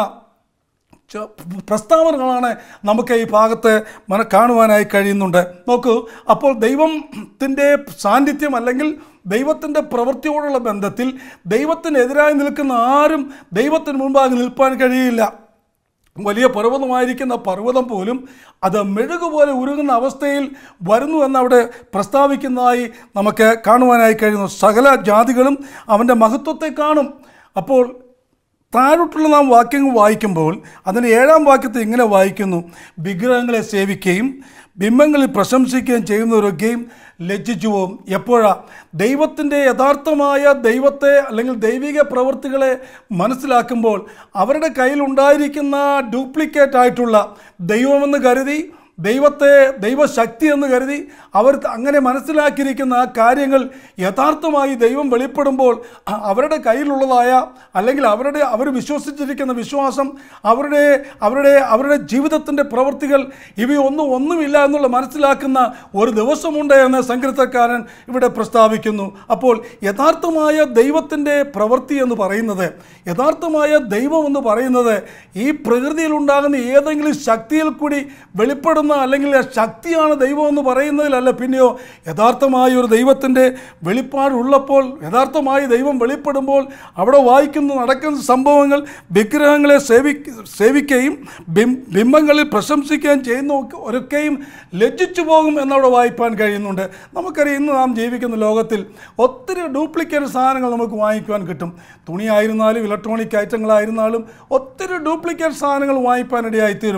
ച- പ്രസ്താവനകളാണ് നമുക്ക് ഈ ഭാഗത്ത് മന കാണുവാനായി കഴിയുന്നുണ്ട് നോക്കൂ അപ്പോൾ ദൈവത്തിൻ്റെ സാന്നിധ്യം അല്ലെങ്കിൽ ദൈവത്തിൻ്റെ പ്രവൃത്തിയോടുള്ള ബന്ധത്തിൽ ദൈവത്തിനെതിരായി നിൽക്കുന്ന ആരും ദൈവത്തിന് മുൻപാകെ നിൽപ്പാൻ കഴിയില്ല വലിയ പർവ്വതമായിരിക്കുന്ന പർവ്വതം പോലും അത് മെഴുകുപോലെ ഉരുകുന്ന അവസ്ഥയിൽ വരുന്നു എന്നവിടെ പ്രസ്താവിക്കുന്നതായി നമുക്ക് കാണുവാനായി കഴിയുന്നു സകല ജാതികളും അവൻ്റെ മഹത്വത്തെ കാണും അപ്പോൾ താഴോട്ടുള്ള നാം വാക്യങ്ങൾ വായിക്കുമ്പോൾ അതിന് ഏഴാം വാക്യത്തിൽ ഇങ്ങനെ വായിക്കുന്നു വിഗ്രഹങ്ങളെ സേവിക്കുകയും ബിംബങ്ങളിൽ പ്രശംസിക്കുകയും ചെയ്യുന്നവരൊക്കെയും ലജ്ജിച്ചു പോകും എപ്പോഴാ ദൈവത്തിൻ്റെ യഥാർത്ഥമായ ദൈവത്തെ അല്ലെങ്കിൽ ദൈവിക പ്രവൃത്തികളെ മനസ്സിലാക്കുമ്പോൾ അവരുടെ കയ്യിലുണ്ടായിരിക്കുന്ന ഡ്യൂപ്ലിക്കേറ്റ് ആയിട്ടുള്ള ദൈവമെന്ന് കരുതി ദൈവത്തെ ദൈവശക്തി എന്ന് കരുതി അവർ അങ്ങനെ മനസ്സിലാക്കിയിരിക്കുന്ന ആ കാര്യങ്ങൾ യഥാർത്ഥമായി ദൈവം വെളിപ്പെടുമ്പോൾ അ- അവരുടെ കയ്യിലുള്ളതായ അല്ലെങ്കിൽ അവരുടെ അവർ വിശ്വസിച്ചിരിക്കുന്ന വിശ്വാസം അവരുടെ അവരുടെ അവരുടെ ജീവിതത്തിൻ്റെ പ്രവൃത്തികൾ ഇവയൊന്നും ഒന്നുമില്ല എന്നുള്ള മനസ്സിലാക്കുന്ന ഒരു ദിവസമുണ്ട് എന്ന് സങ്കീർത്തക്കാരൻ ഇവിടെ പ്രസ്താവിക്കുന്നു അപ്പോൾ യഥാർത്ഥമായ ദൈവത്തിൻ്റെ പ്രവൃത്തി എന്ന് പറയുന്നത് യഥാർത്ഥമായ ദൈവം എന്ന് പറയുന്നത് ഈ പ്രകൃതിയിൽ ഉണ്ടാകുന്ന ഏതെങ്കിലും ശക്തിയിൽ കൂടി വെളിപ്പെടുന്ന അല്ലെങ്കിൽ ആ ശക്തിയാണ് ദൈവം എന്ന് പറയുന്നതിലല്ല പിന്നെയോ യഥാർത്ഥമായ ഒരു ദൈവത്തിൻ്റെ വെളിപ്പാടുള്ളപ്പോൾ യഥാർത്ഥമായി ദൈവം വെളിപ്പെടുമ്പോൾ അവിടെ വായിക്കുന്ന നടക്കുന്ന സംഭവങ്ങൾ വിഗ്രഹങ്ങളെ സേവി സേവിക്കുകയും ബിം ബിംബങ്ങളിൽ പ്രശംസിക്കുകയും ചെയ്യുന്ന ഒരൊക്കെയും ലജ്ജിച്ചു പോകും എന്നവിടെ വായിപ്പാൻ കഴിയുന്നുണ്ട് നമുക്കറിയാം ഇന്ന് നാം ജീവിക്കുന്ന ലോകത്തിൽ ഒത്തിരി ഡ്യൂപ്ലിക്കേറ്റ് സാധനങ്ങൾ നമുക്ക് വാങ്ങിക്കുവാൻ കിട്ടും തുണിയായിരുന്നാലും ഇലക്ട്രോണിക് ഐറ്റങ്ങളായിരുന്നാലും ഒത്തിരി ഡ്യൂപ്ലിക്കേറ്റ് സാധനങ്ങൾ വാങ്ങിപ്പാനിടയായിത്തീരും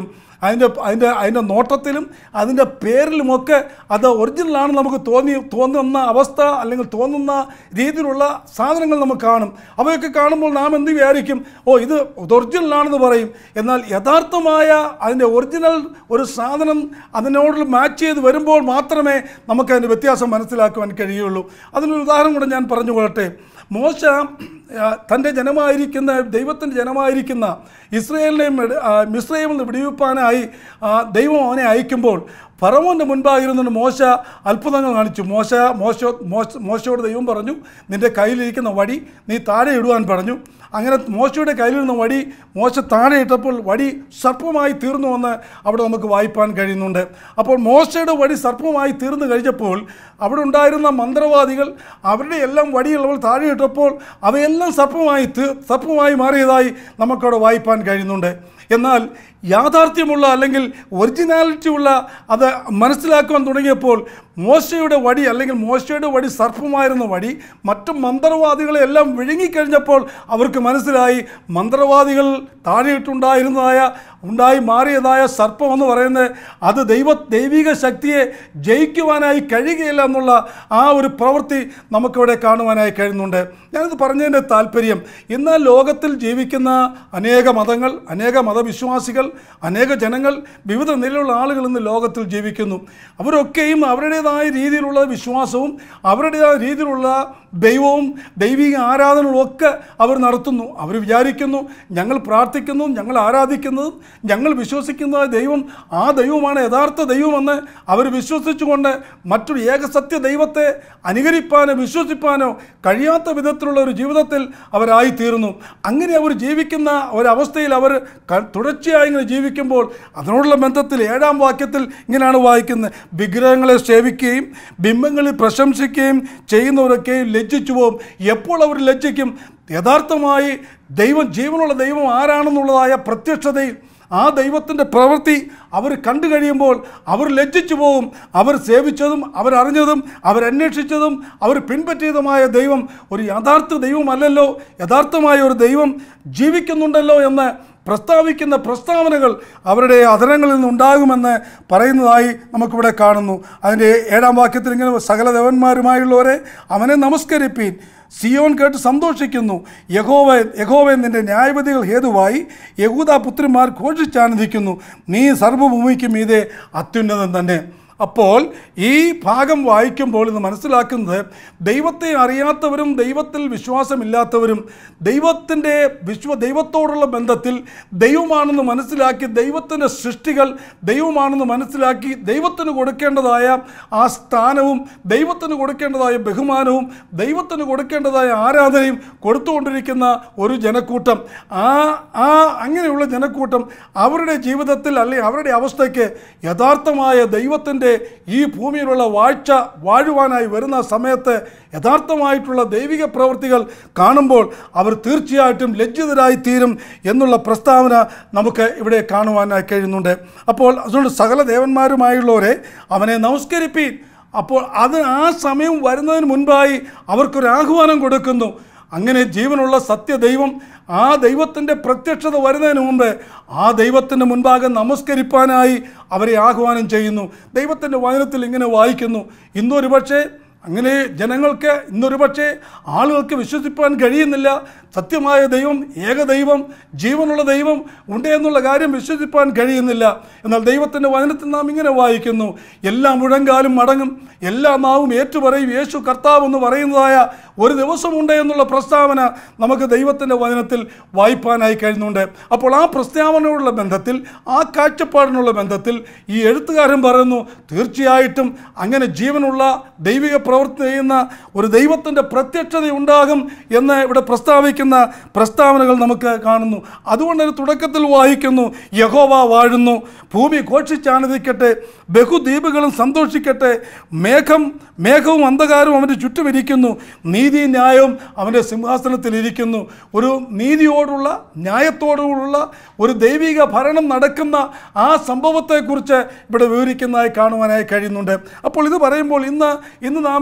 അതിൻ്റെ അതിൻ്റെ അതിൻ്റെ നോട്ടത്തിലും അതിൻ്റെ പേരിലുമൊക്കെ അത് ഒറിജിനലാണെന്ന് നമുക്ക് തോന്നി തോന്നുന്ന അവസ്ഥ അല്ലെങ്കിൽ തോന്നുന്ന രീതിയിലുള്ള സാധനങ്ങൾ നമുക്ക് കാണും അവയൊക്കെ കാണുമ്പോൾ നാം എന്ത് വിചാരിക്കും ഓ ഇത് ഒറിജിനലാണെന്ന് പറയും എന്നാൽ യഥാർത്ഥമായ അതിൻ്റെ ഒറിജിനൽ ഒരു സാധനം അതിനോട് മാച്ച് ചെയ്ത് വരുമ്പോൾ മാത്രമേ നമുക്ക് അതിൻ്റെ വ്യത്യാസം മനസ്സിലാക്കുവാൻ കഴിയുള്ളൂ അതിനൊരു ഉദാഹരണം കൂടെ ഞാൻ പറഞ്ഞു കൊള്ളട്ടെ മോശ ആ, തൻ്റെ ജനമായിരിക്കുന്ന ദൈവത്തിൻ്റെ ജനമായിരിക്കുന്ന ഇസ്രയേലിനെയും എട്- ആ, മിസ്രൈമിൽ നിന്ന് വിടിവിപ്പാനായി ആ, ദൈവം അവനെ അയക്കുമ്പോൾ ഫറവോൻ്റെ മുൻപായിരുന്നുകൊണ്ട് മോശ അത്ഭുതങ്ങൾ കാണിച്ചു മോശ മോശ മോശ മോശയോട് ദൈവം പറഞ്ഞു നിൻ്റെ കയ്യിലിരിക്കുന്ന വടി നീ താഴെ ഇടുവാൻ പറഞ്ഞു അങ്ങനെ മോശയുടെ കയ്യിലിരുന്ന വടി മോശ താഴെ ഇട്ടപ്പോൾ വടി സർപ്പമായി തീർന്നുവെന്ന് അവിടെ നമുക്ക് വായിപ്പാൻ കഴിയുന്നുണ്ട് അപ്പോൾ മോശയുടെ വടി സർപ്പമായി തീർന്നു കഴിഞ്ഞപ്പോൾ അവിടെ ഉണ്ടായിരുന്ന മന്ത്രവാദികൾ അവരുടെ എല്ലാം വടിയുള്ളവർ താഴെ ഇട്ടപ്പോൾ അവയെല്ലാം സർപ്പമായി തീ സർപ്പമായി മാറിയതായി നമുക്കവിടെ വായിപ്പാൻ കഴിയുന്നുണ്ട് എന്നാൽ യാഥാർത്ഥ്യമുള്ള അല്ലെങ്കിൽ ഒറിജിനാലിറ്റി ഉള്ള അത് മനസ്സിലാക്കുവാൻ തുടങ്ങിയപ്പോൾ മോശയുടെ വടി അല്ലെങ്കിൽ മോശയുടെ വടി സർപ്പമായിരുന്ന വടി മറ്റു മന്ത്രവാദികളെ എല്ലാം വിഴുങ്ങിക്കഴിഞ്ഞപ്പോൾ അവർക്ക് മനസ്സിലായി മന്ത്രവാദികൾ താഴെയിട്ടുണ്ടായിരുന്നതായ ഉണ്ടായി മാറിയതായ സർപ്പം എന്ന് പറയുന്നത് അത് ദൈവ ദൈവിക ശക്തിയെ ജയിക്കുവാനായി കഴിയുകയില്ല എന്നുള്ള ആ ഒരു പ്രവൃത്തി നമുക്കിവിടെ കാണുവാനായി കഴിയുന്നുണ്ട് ഞാനിത് പറഞ്ഞതിൻ്റെ താല്പര്യം ഇന്ന് ലോകത്തിൽ ജീവിക്കുന്ന അനേക മതങ്ങൾ അനേക മതവിശ്വാസികൾ അനേക ജനങ്ങൾ വിവിധ നിലയിലുള്ള ആളുകൾ ഇന്ന് ലോകത്തിൽ ജീവിക്കുന്നു അവരൊക്കെയും അവരുടേതായ രീതിയിലുള്ള വിശ്വാസവും അവരുടേതായ രീതിയിലുള്ള ദൈവവും ദൈവിക ആരാധനകളും ഒക്കെ അവർ നടത്തുന്നു അവർ വിചാരിക്കുന്നു ഞങ്ങൾ പ്രാർത്ഥിക്കുന്നു ഞങ്ങൾ ആരാധിക്കുന്നതും ഞങ്ങൾ വിശ്വസിക്കുന്ന ദൈവം ആ ദൈവമാണ് യഥാർത്ഥ ദൈവമെന്ന് അവർ വിശ്വസിച്ചുകൊണ്ട് മറ്റൊരു ഏകസത്യ ദൈവത്തെ അനുകരിപ്പാനോ വിശ്വസിപ്പാനോ കഴിയാത്ത വിധത്തിലുള്ള ഒരു ജീവിതത്തിൽ അവരായിത്തീർന്നു അങ്ങനെ അവർ ജീവിക്കുന്ന ഒരവസ്ഥയിൽ അവർ ക- തുടർച്ചയായി ഇങ്ങനെ ജീവിക്കുമ്പോൾ അതിനോടുള്ള ബന്ധത്തിൽ ഏഴാം വാക്യത്തിൽ ഇങ്ങനെയാണ് വായിക്കുന്നത് വിഗ്രഹങ്ങളെ സേവിക്കുകയും ബിംബങ്ങളിൽ പ്രശംസിക്കുകയും ചെയ്യുന്നവരൊക്കെയും ലജ്ജിച്ചു പോകും എപ്പോൾ അവർ ലജ്ജിക്കും യഥാർത്ഥമായി ദൈവം ജീവനുള്ള ദൈവം ആരാണെന്നുള്ളതായ പ്രത്യക്ഷതയിൽ ആ ദൈവത്തിൻ്റെ പ്രവൃത്തി അവർ കണ്ടു കഴിയുമ്പോൾ അവർ ലജ്ജിച്ചു പോകും അവർ സേവിച്ചതും അവരറിഞ്ഞതും അവരന്വേഷിച്ചതും അവർ പിൻപറ്റിയതുമായ ദൈവം ഒരു യഥാർത്ഥ ദൈവമല്ലല്ലോ യഥാർത്ഥമായ ഒരു ദൈവം ജീവിക്കുന്നുണ്ടല്ലോ എന്ന് പ്രസ്താവിക്കുന്ന പ്രസ്താവനകൾ അവരുടെ അധരങ്ങളിൽ നിന്നുണ്ടാകുമെന്ന് പറയുന്നതായി നമുക്കിവിടെ കാണുന്നു അതിൻ്റെ ഏഴാം വാക്യത്തിൽ ഇങ്ങനെ സകല ദേവന്മാരുമായുള്ളവരെ അവനെ നമസ്കരിപ്പീൻ സിയോൻ കേട്ട് സന്തോഷിക്കുന്നു യഹോവ യഹോവൻ നിന്റെ ന്യായവിധികൾ ഹേതുവായി യഹൂദ പുത്രിമാർ ഘോഷിച്ചാനന്ദിക്കുന്നു നീ സർവ്വഭൂമിക്കും മീതെ അത്യുന്നതം തന്നെ അപ്പോൾ ഈ ഭാഗം വായിക്കുമ്പോൾ ഇത് മനസ്സിലാക്കുന്നത് ദൈവത്തെ അറിയാത്തവരും ദൈവത്തിൽ വിശ്വാസമില്ലാത്തവരും ദൈവത്തിൻ്റെ വിശ്വ ദൈവത്തോടുള്ള ബന്ധത്തിൽ ദൈവമാണെന്ന് മനസ്സിലാക്കി ദൈവത്തിൻ്റെ സൃഷ്ടികൾ ദൈവമാണെന്ന് മനസ്സിലാക്കി ദൈവത്തിന് കൊടുക്കേണ്ടതായ ആ സ്ഥാനവും ദൈവത്തിന് കൊടുക്കേണ്ടതായ ബഹുമാനവും ദൈവത്തിന് കൊടുക്കേണ്ടതായ ആരാധനയും കൊടുത്തുകൊണ്ടിരിക്കുന്ന ഒരു ജനക്കൂട്ടം ആ ആ അങ്ങനെയുള്ള ജനക്കൂട്ടം അവരുടെ ജീവിതത്തിൽ അല്ലെങ്കിൽ അവരുടെ അവസ്ഥയ്ക്ക് യഥാർത്ഥമായ ദൈവത്തിൻ്റെ ഈ ഭൂമിയിലുള്ള വാഴ്ച വാഴുവാനായി വരുന്ന സമയത്ത് യഥാർത്ഥമായിട്ടുള്ള ദൈവിക പ്രവൃത്തികൾ കാണുമ്പോൾ അവർ തീർച്ചയായിട്ടും ലജ്ജിതരായി തീരും എന്നുള്ള പ്രസ്താവന നമുക്ക് ഇവിടെ കാണുവാനായി കഴിയുന്നുണ്ട് അപ്പോൾ അതുകൊണ്ട് സകല ദേവന്മാരുമായുള്ളവരെ അവനെ നമസ്കരിപ്പീൻ അപ്പോൾ അത് ആ സമയം വരുന്നതിന് മുൻപായി അവർക്കൊരു ആഹ്വാനം കൊടുക്കുന്നു അങ്ങനെ ജീവനുള്ള സത്യദൈവം ആ ദൈവത്തിൻ്റെ പ്രത്യക്ഷത വരുന്നതിന് മുമ്പ് ആ ദൈവത്തിൻ്റെ മുൻപാകെ നമസ്കരിപ്പാനായി അവരെ ആഹ്വാനം ചെയ്യുന്നു ദൈവത്തിൻ്റെ വചനത്തിൽ ഇങ്ങനെ വായിക്കുന്നു ഇന്നൊരു പക്ഷേ അങ്ങനെ ജനങ്ങൾക്ക് ഇന്നൊരു പക്ഷേ ആളുകൾക്ക് വിശ്വസിപ്പാൻ കഴിയുന്നില്ല സത്യമായ ദൈവം ഏകദൈവം ജീവനുള്ള ദൈവം ഉണ്ട് എന്നുള്ള കാര്യം വിശ്വസിപ്പാൻ കഴിയുന്നില്ല എന്നാൽ ദൈവത്തിൻ്റെ വചനത്തിൽ നാം ഇങ്ങനെ വായിക്കുന്നു എല്ലാ മുഴങ്കാലും മടങ്ങും എല്ലാ നാവും ഏറ്റുപറയും യേശു കർത്താവ് എന്ന് പറയുന്നതായ ഒരു ദിവസമുണ്ട് എന്നുള്ള പ്രസ്താവന നമുക്ക് ദൈവത്തിൻ്റെ വചനത്തിൽ വായിപ്പാനായി കഴിയുന്നുണ്ട് അപ്പോൾ ആ പ്രസ്താവനയോടുള്ള ബന്ധത്തിൽ ആ കാഴ്ചപ്പാടിനുള്ള ബന്ധത്തിൽ ഈ എഴുത്തുകാരൻ പറയുന്നു തീർച്ചയായിട്ടും അങ്ങനെ ജീവനുള്ള ദൈവിക പ്രവൃത്തി ചെയ്യുന്ന ഒരു ദൈവത്തിൻ്റെ പ്രത്യക്ഷത ഉണ്ടാകും എന്ന് ഇവിടെ പ്രസ്താവിക്കുന്ന പ്രസ്താവനകൾ നമുക്ക് കാണുന്നു അതുകൊണ്ട് തന്നെ തുടക്കത്തിൽ വായിക്കുന്നു യഹോവ വാഴുന്നു ഭൂമി ഘോഷിച്ചാനന്ദിക്കട്ടെ ബഹുദ്വീപുകളും സന്തോഷിക്കട്ടെ മേഘം മേഘവും അന്ധകാരവും അവൻ്റെ ചുറ്റും ഇരിക്കുന്നു നീതി ന്യായവും അവൻ്റെ സിംഹാസനത്തിൽ ഇരിക്കുന്നു ഒരു നീതിയോടുള്ള ന്യായത്തോടുള്ള ഒരു ദൈവിക ഭരണം നടക്കുന്ന ആ സംഭവത്തെക്കുറിച്ച് ഇവിടെ വിവരിക്കുന്നതായി കാണുവാനായി കഴിയുന്നുണ്ട് അപ്പോൾ ഇത് പറയുമ്പോൾ ഇന്ന് ഇന്ന് നാം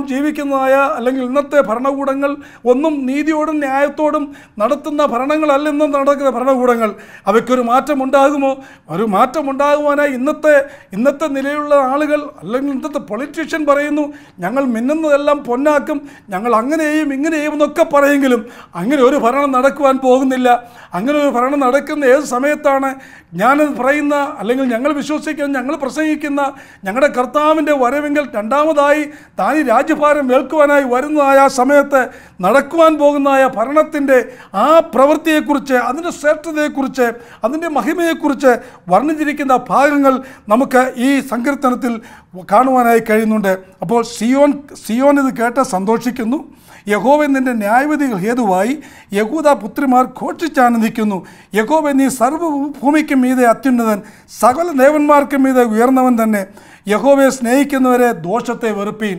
ജീവിക്കുന്നതായ അല്ലെങ്കിൽ ഇന്നത്തെ ഭരണകൂടങ്ങൾ ഒന്നും നീതിയോടും ന്യായത്തോടും നടത്തുന്ന ഭരണങ്ങളല്ല ഇന്ന് നടക്കുന്ന ഭരണകൂടങ്ങൾ അവയ്ക്കൊരു മാറ്റം ഉണ്ടാകുമോ ഒരു മാറ്റം ഉണ്ടാകുവാനായി ഇന്നത്തെ ഇന്നത്തെ നിലയിലുള്ള ആളുകൾ അല്ലെങ്കിൽ ഇന്നത്തെ പൊളിറ്റീഷ്യൻ പറയുന്നു ഞങ്ങൾ മിന്നുന്നതെല്ലാം പൊന്നാക്കും ഞങ്ങൾ അങ്ങനെയും ഇങ്ങനെയും എന്നൊക്കെ പറയെങ്കിലും അങ്ങനെ ഒരു ഭരണം നടക്കുവാൻ പോകുന്നില്ല അങ്ങനെ ഒരു ഭരണം നടക്കുന്ന ഏത് സമയത്താണ് ഞാനത് പറയുന്ന അല്ലെങ്കിൽ ഞങ്ങൾ വിശ്വസിക്കുന്ന ഞങ്ങൾ പ്രസംഗിക്കുന്ന ഞങ്ങളുടെ കർത്താവിൻ്റെ വരവെങ്കിൽ രണ്ടാമതായി താൻ ഈ രാജ്യഭാരം ഏൽക്കുവാനായി വരുന്നതായ ആ സമയത്ത് നടക്കുവാൻ പോകുന്നതായ ഭരണത്തിൻ്റെ ആ പ്രവൃത്തിയെക്കുറിച്ച് അതിൻ്റെ ശ്രേഷ്ഠതയെക്കുറിച്ച് അതിൻ്റെ മഹിമയെക്കുറിച്ച് വർണ്ണിച്ചിരിക്കുന്ന ഭാഗങ്ങൾ നമുക്ക് ഈ സങ്കീർത്തനത്തിൽ കാണുവാനായി കഴിയുന്നുണ്ട് അപ്പോൾ സിയോൻ സിയോൻ ഇത് കേട്ട് സന്തോഷിക്കുന്നു യഹോവ നിന്റെ ന്യായവിധികൾ ഹേതുവായി യഹൂദ പുത്രിമാർ ഘോഷിച്ചാനന്ദിക്കുന്നു യഹോവ നീ സർവ്വഭൂമിക്കും മീതെ അത്യുന്നതൻ സകല ദേവന്മാർക്കും മീതെ ഉയർന്നവൻ തന്നെ യഹോവയെ സ്നേഹിക്കുന്നവരെ ദോഷത്തെ വെറുപ്പീൻ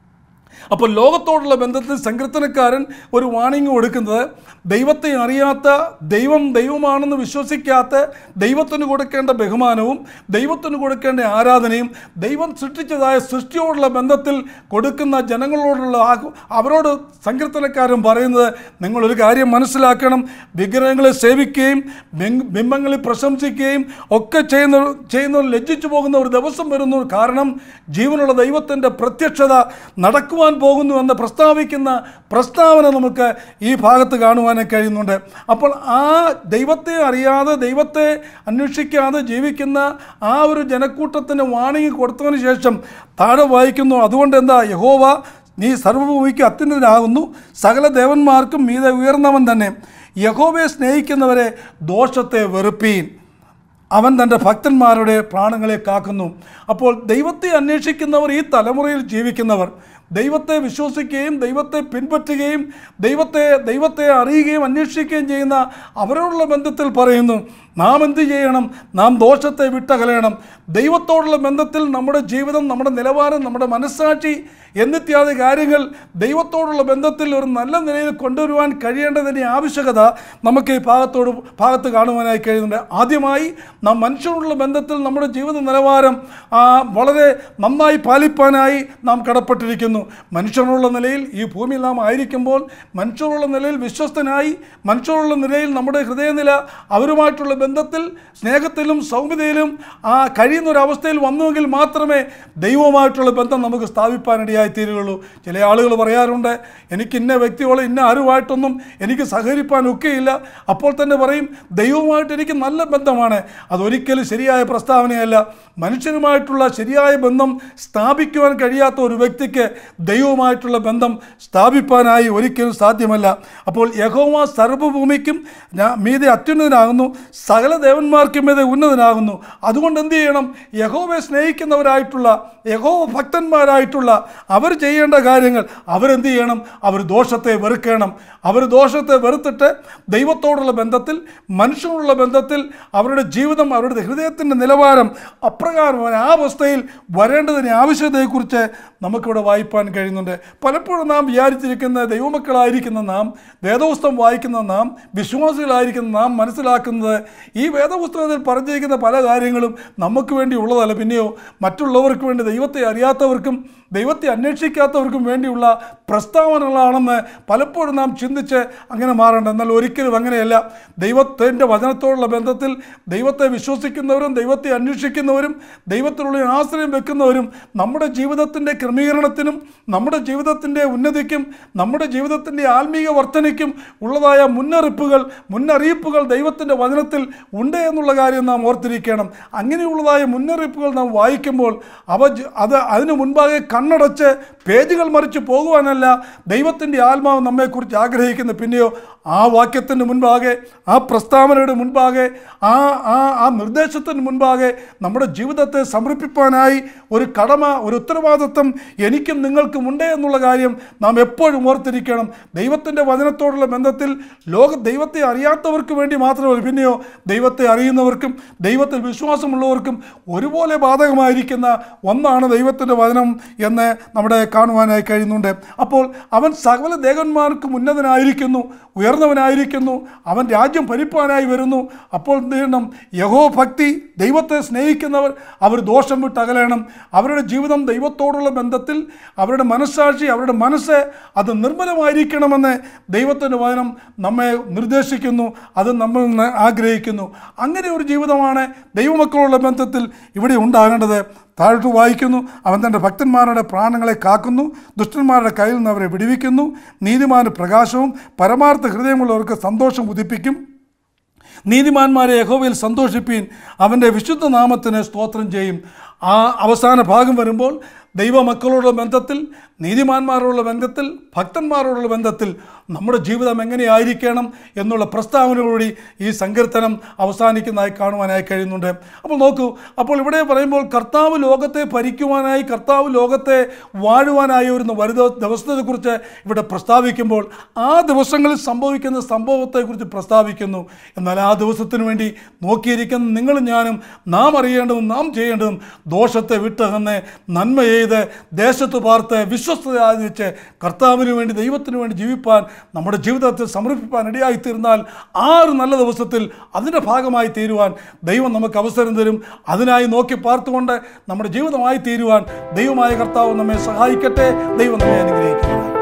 അപ്പോൾ ലോകത്തോടുള്ള ബന്ധത്തിൽ സങ്കീർത്തനക്കാരൻ ഒരു വാണിംഗ് കൊടുക്കുന്നത് ദൈവത്തെ അറിയാത്ത ദൈവം ദൈവമാണെന്ന് വിശ്വസിക്കാത്ത ദൈവത്തിന് കൊടുക്കേണ്ട ബഹുമാനവും ദൈവത്തിന് കൊടുക്കേണ്ട ആരാധനയും ദൈവം സൃഷ്ടിച്ചതായ സൃഷ്ടിയോടുള്ള ബന്ധത്തിൽ കൊടുക്കുന്ന ജനങ്ങളോടുള്ള ആ- അവരോട് സങ്കീർത്തനക്കാരൻ പറയുന്നത് നിങ്ങളൊരു കാര്യം മനസ്സിലാക്കണം വിഗ്രഹങ്ങളെ സേവിക്കുകയും ബിംബ- ബിംബങ്ങളെ പ്രശംസിക്കുകയും ഒക്കെ ചെയ്യുന്ന ചെയ്യുന്നവർ ലജ്ജിച്ചു പോകുന്ന ഒരു ദിവസം വരുന്നു കാരണം ജീവനുള്ള ദൈവത്തിൻ്റെ പ്രത്യക്ഷത നടക്കുവാൻ പോകുന്നു എന്ന് പ്രസ്താവിക്കുന്ന പ്രസ്താവന നമുക്ക് ഈ ഭാഗത്ത് കാണുവാനായി കഴിയുന്നുണ്ട് അപ്പോൾ ആ ദൈവത്തെ അറിയാതെ ദൈവത്തെ അന്വേഷിക്കാതെ ജീവിക്കുന്ന ആ ഒരു ജനക്കൂട്ടത്തിന് വാണിംഗ് കൊടുത്തതിന് ശേഷം താഴെ വായിക്കുന്നു അതുകൊണ്ട് എന്താ യഹോവ നീ സർവഭൂമിക്ക് അത്യുന്നതനാകുന്നു സകല ദേവന്മാർക്കും മീതെ ഉയർന്നവൻ തന്നെ യഹോവയെ സ്നേഹിക്കുന്നവരെ ദോഷത്തെ വെറുപ്പീൻ അവൻ തൻ്റെ ഭക്തന്മാരുടെ പ്രാണങ്ങളെ കാക്കുന്നു അപ്പോൾ ദൈവത്തെ അന്വേഷിക്കുന്നവർ ഈ തലമുറയിൽ ജീവിക്കുന്നവർ ദൈവത്തെ വിശ്വസിക്കുകയും ദൈവത്തെ പിൻപറ്റുകയും ദൈവത്തെ ദൈവത്തെ അറിയുകയും അന്വേഷിക്കുകയും ചെയ്യുന്ന അവരോടുള്ള ബന്ധത്തിൽ പറയുന്നു നാം എന്ത് ചെയ്യണം നാം ദോഷത്തെ വിട്ടകലയണം ദൈവത്തോടുള്ള ബന്ധത്തിൽ നമ്മുടെ ജീവിതം നമ്മുടെ നിലവാരം നമ്മുടെ മനസ്സാക്ഷി എന്നിത്യാദി കാര്യങ്ങൾ ദൈവത്തോടുള്ള ബന്ധത്തിൽ ഒരു നല്ല നിലയിൽ കൊണ്ടുവരുവാൻ കഴിയേണ്ടതിൻ്റെ ആവശ്യകത നമുക്ക് ഈ ഭാഗത്തോട് ഭാഗത്ത് കാണുവാനായി കഴിയുന്നുണ്ട് ആദ്യമായി നാം മനുഷ്യരോടുള്ള ബന്ധത്തിൽ നമ്മുടെ ജീവിത നിലവാരം ആ, വളരെ നന്നായി പാലിപ്പാനായി നാം കടപ്പെട്ടിരിക്കുന്നു മനുഷ്യനുള്ള നിലയിൽ ഈ ഭൂമിയിൽ നാം ആയിരിക്കുമ്പോൾ മനുഷ്യരുള്ള നിലയിൽ വിശ്വസ്തനായി മനുഷ്യരുള്ള നിലയിൽ നമ്മുടെ ഹൃദയനില അവരുമായിട്ടുള്ള ബന്ധത്തിൽ സ്നേഹത്തിലും സൗമ്യതയിലും ആ കഴിയുന്ന ഒരു അവസ്ഥയിൽ വന്നുവെങ്കിൽ മാത്രമേ ദൈവവുമായിട്ടുള്ള ബന്ധം നമുക്ക് സ്ഥാപിപ്പാനിടയായി തീരുകയുള്ളൂ ചില ആളുകൾ പറയാറുണ്ട് എനിക്ക് ഇന്ന വ്യക്തിയോളം ഇന്ന ആരുമായിട്ടൊന്നും എനിക്ക് സഹകരിപ്പാൻ ഒക്കെയില്ല അപ്പോൾ തന്നെ പറയും ദൈവവുമായിട്ട് എനിക്ക് നല്ല ബന്ധമാണ് അതൊരിക്കലും ശരിയായ പ്രസ്താവനയല്ല മനുഷ്യനുമായിട്ടുള്ള ശരിയായ ബന്ധം സ്ഥാപിക്കുവാൻ കഴിയാത്ത ഒരു വ്യക്തിക്ക് ദൈവവുമായിട്ടുള്ള ബന്ധം സ്ഥാപിപ്പാനായി ഒരിക്കലും സാധ്യമല്ല അപ്പോൾ യഹോവ സർവഭൂമിക്കും ഞാ- മീതെ അത്യുന്നതനാകുന്നു സകല ദേവന്മാർക്കും മീതെ ഉന്നതനാകുന്നു അതുകൊണ്ട് എന്ത് ചെയ്യണം യഹോവയെ സ്നേഹിക്കുന്നവരായിട്ടുള്ള യഹോവ ഭക്തന്മാരായിട്ടുള്ള അവർ ചെയ്യേണ്ട കാര്യങ്ങൾ അവരെന്ത് ചെയ്യണം അവർ ദോഷത്തെ വെറുക്കണം അവർ ദോഷത്തെ വെറുത്തിട്ട് ദൈവത്തോടുള്ള ബന്ധത്തിൽ മനുഷ്യനോടുള്ള ബന്ധത്തിൽ അവരുടെ ജീവിതം അവരുടെ ഹൃദയത്തിൻ്റെ നിലവാരം അപ്രകാരമാണ് ആ അവസ്ഥയിൽ വരേണ്ടതിന് ആവശ്യതയെക്കുറിച്ച് നമുക്കിവിടെ വായിപ്പാൻ കഴിയുന്നുണ്ട് പലപ്പോഴും നാം വിചാരിച്ചിരിക്കുന്ന ദൈവമക്കളായിരിക്കുന്ന നാം വേദപുസ്തകം വായിക്കുന്ന നാം വിശ്വാസികളായിരിക്കുന്ന നാം മനസ്സിലാക്കുന്നത് ഈ വേദപുസ്തകത്തിൽ പറഞ്ഞിരിക്കുന്ന പല കാര്യങ്ങളും നമുക്ക് വേണ്ടി ഉള്ളതല്ല പിന്നെയോ മറ്റുള്ളവർക്ക് വേണ്ടി ദൈവത്തെ അറിയാത്തവർക്കും ദൈവത്തെ അന്വേഷിക്കാത്തവർക്കും വേണ്ടിയുള്ള പ്രസ്താവനകളാണെന്ന് പലപ്പോഴും നാം ചിന്തിച്ച് അങ്ങനെ മാറേണ്ട എന്നാൽ ഒരിക്കലും അങ്ങനെയല്ല ദൈവത്തിൻ്റെ വചനത്തോടുള്ള ബന്ധത്തിൽ ദൈവത്തെ വിശ്വസിക്കുന്നവരും ദൈവത്തെ അന്വേഷിക്കുന്നവരും ദൈവത്തിലുള്ള ആശ്രയം വെക്കുന്നവരും നമ്മുടെ ജീവിതത്തിൻ്റെ ക്രമീകരണത്തിനും നമ്മുടെ ജീവിതത്തിൻ്റെ ഉന്നതിക്കും നമ്മുടെ ജീവിതത്തിൻ്റെ ആത്മീയ വർധനയ്ക്കും ഉള്ളതായ മുന്നറിയിപ്പുകൾ മുന്നറിയിപ്പുകൾ ദൈവത്തിൻ്റെ വചനത്തിൽ ഉണ്ട് എന്നുള്ള കാര്യം നാം ഓർത്തിരിക്കണം അങ്ങനെയുള്ളതായ മുന്നറിയിപ്പുകൾ നാം വായിക്കുമ്പോൾ അവ ജ- അത് അതിനു മുൻപാകെ കണ്ണടച്ച് പേജുകൾ മറിച്ച് പോകുവാനല്ല ദൈവത്തിൻ്റെ ആത്മാവ് നമ്മെക്കുറിച്ച് ആഗ്രഹിക്കുന്ന പിന്നെയോ ആ വാക്യത്തിന് മുൻപാകെ ആ പ്രസ്താവനയുടെ മുൻപാകെ ആ ആ ആ നിർദ്ദേശത്തിന് മുൻപാകെ നമ്മുടെ ജീവിതത്തെ സമർപ്പിക്കാനായി ഒരു കടമ ഒരു ഉത്തരവാദിത്വം എനിക്കും നിങ്ങൾക്കും ഉണ്ട് എന്നുള്ള കാര്യം നാം എപ്പോഴും ഓർത്തിരിക്കണം ദൈവത്തിൻ്റെ വചനത്തോടുള്ള ബന്ധത്തിൽ ലോക ദൈവത്തെ അറിയാത്തവർക്ക് വേണ്ടി മാത്രമല്ല പിന്നെയോ ദൈവത്തെ അറിയുന്നവർക്കും ദൈവത്തിൽ വിശ്വാസമുള്ളവർക്കും ഒരുപോലെ ബാധകമായിരിക്കുന്ന ഒന്നാണ് ദൈവത്തിൻ്റെ വചനം എന്ന് നമ്മുടെ കാണുവാനായി കഴിയുന്നുണ്ട് അപ്പോൾ അവൻ സകല ദേവന്മാർക്കും ഉന്നതനായിരിക്കുന്നു ഉയർന്നവനായിരിക്കുന്നു അവൻ രാജ്യം ഭരിപ്പാനായി വരുന്നു അപ്പോൾ എന്ത് ചെയ്യണം യഹോ ഭക്തി ദൈവത്തെ സ്നേഹിക്കുന്നവർ അവർ ദോഷം വിട്ട് അകലണം അവരുടെ ജീവിതം ദൈവത്തോടുള്ള ബന്ധത്തിൽ അവരുടെ മനസ്സാക്ഷി അവരുടെ മനസ്സ് അത് നിർമ്മലമായിരിക്കണമെന്ന് ദൈവത്തിൻ്റെ വചനം നമ്മെ നിർദ്ദേശിക്കുന്നു അത് നമ്മൾ ന- ആഗ്രഹിക്കുന്നു അങ്ങനെ ഒരു ജീവിതമാണ് ദൈവമക്കളുള്ള ബന്ധത്തിൽ ഇവിടെ ഉണ്ടാകേണ്ടത് താഴോട്ട് വായിക്കുന്നു അവൻ തൻ്റെ ഭക്തന്മാരുടെ പ്രാണങ്ങളെ കാക്കുന്നു ദുഷ്ടന്മാരുടെ കയ്യിൽ നിന്ന് അവരെ വിടുവിക്കുന്നു നീതിമാന് പ്രകാശവും പരമാർത്ഥ ഹൃദയമുള്ളവർക്ക് സന്തോഷം ഉദിപ്പിക്കും നീതിമാന്മാരെ യഹോവയിൽ സന്തോഷിപ്പീൻ അവൻ്റെ വിശുദ്ധ നാമത്തിന് സ്തോത്രം ചെയ്യും ആ അവസാന ഭാഗം വരുമ്പോൾ ദൈവമക്കളോടുള്ള ബന്ധത്തിൽ നീതിമാന്മാരോടുള്ള ബന്ധത്തിൽ ഭക്തന്മാരോടുള്ള ബന്ധത്തിൽ നമ്മുടെ ജീവിതം എങ്ങനെയായിരിക്കണം എന്നുള്ള പ്രസ്താവനയോടുകൂടി ഈ സങ്കീർത്തനം അവസാനിക്കുന്നതായി കാണുവാനായി കഴിയുന്നുണ്ട് അപ്പോൾ നോക്കൂ അപ്പോൾ ഇവിടെ പറയുമ്പോൾ കർത്താവ് ലോകത്തെ ഭരിക്കുവാനായി കർത്താവ് ലോകത്തെ വാഴുവാനായി വരുന്ന വരുന്ന ദിവസത്തെക്കുറിച്ച് ഇവിടെ പ്രസ്താവിക്കുമ്പോൾ ആ ദിവസങ്ങളിൽ സംഭവിക്കുന്ന സംഭവത്തെക്കുറിച്ച് പ്രസ്താവിക്കുന്നു എന്നാൽ ആ ദിവസത്തിന് വേണ്ടി നോക്കിയിരിക്കുന്ന നിങ്ങളും ഞാനും നാം അറിയേണ്ടതും നാം ചെയ്യേണ്ടതും ദോഷത്തെ വിട്ടകന്ന് നന്മ ചെയ്ത് ദേശത്ത് പാർത്ത് വിശ്വസ്തത ആചരിച്ച് കർത്താവിന് വേണ്ടി ദൈവത്തിന് വേണ്ടി ജീവിപ്പാൻ നമ്മുടെ ജീവിതത്തെ സമർപ്പിപ്പാൻ ഇടയായിത്തീർന്നാൽ ആ ഒരു നല്ല ദിവസത്തിൽ അതിൻ്റെ ഭാഗമായി തീരുവാൻ ദൈവം നമുക്ക് അവസരം തരും അതിനായി നോക്കി പാർത്തുകൊണ്ട് നമ്മുടെ ജീവിതമായി തീരുവാൻ ദൈവമായ കർത്താവ് നമ്മെ സഹായിക്കട്ടെ ദൈവം നമ്മെ അനുഗ്രഹിക്കുക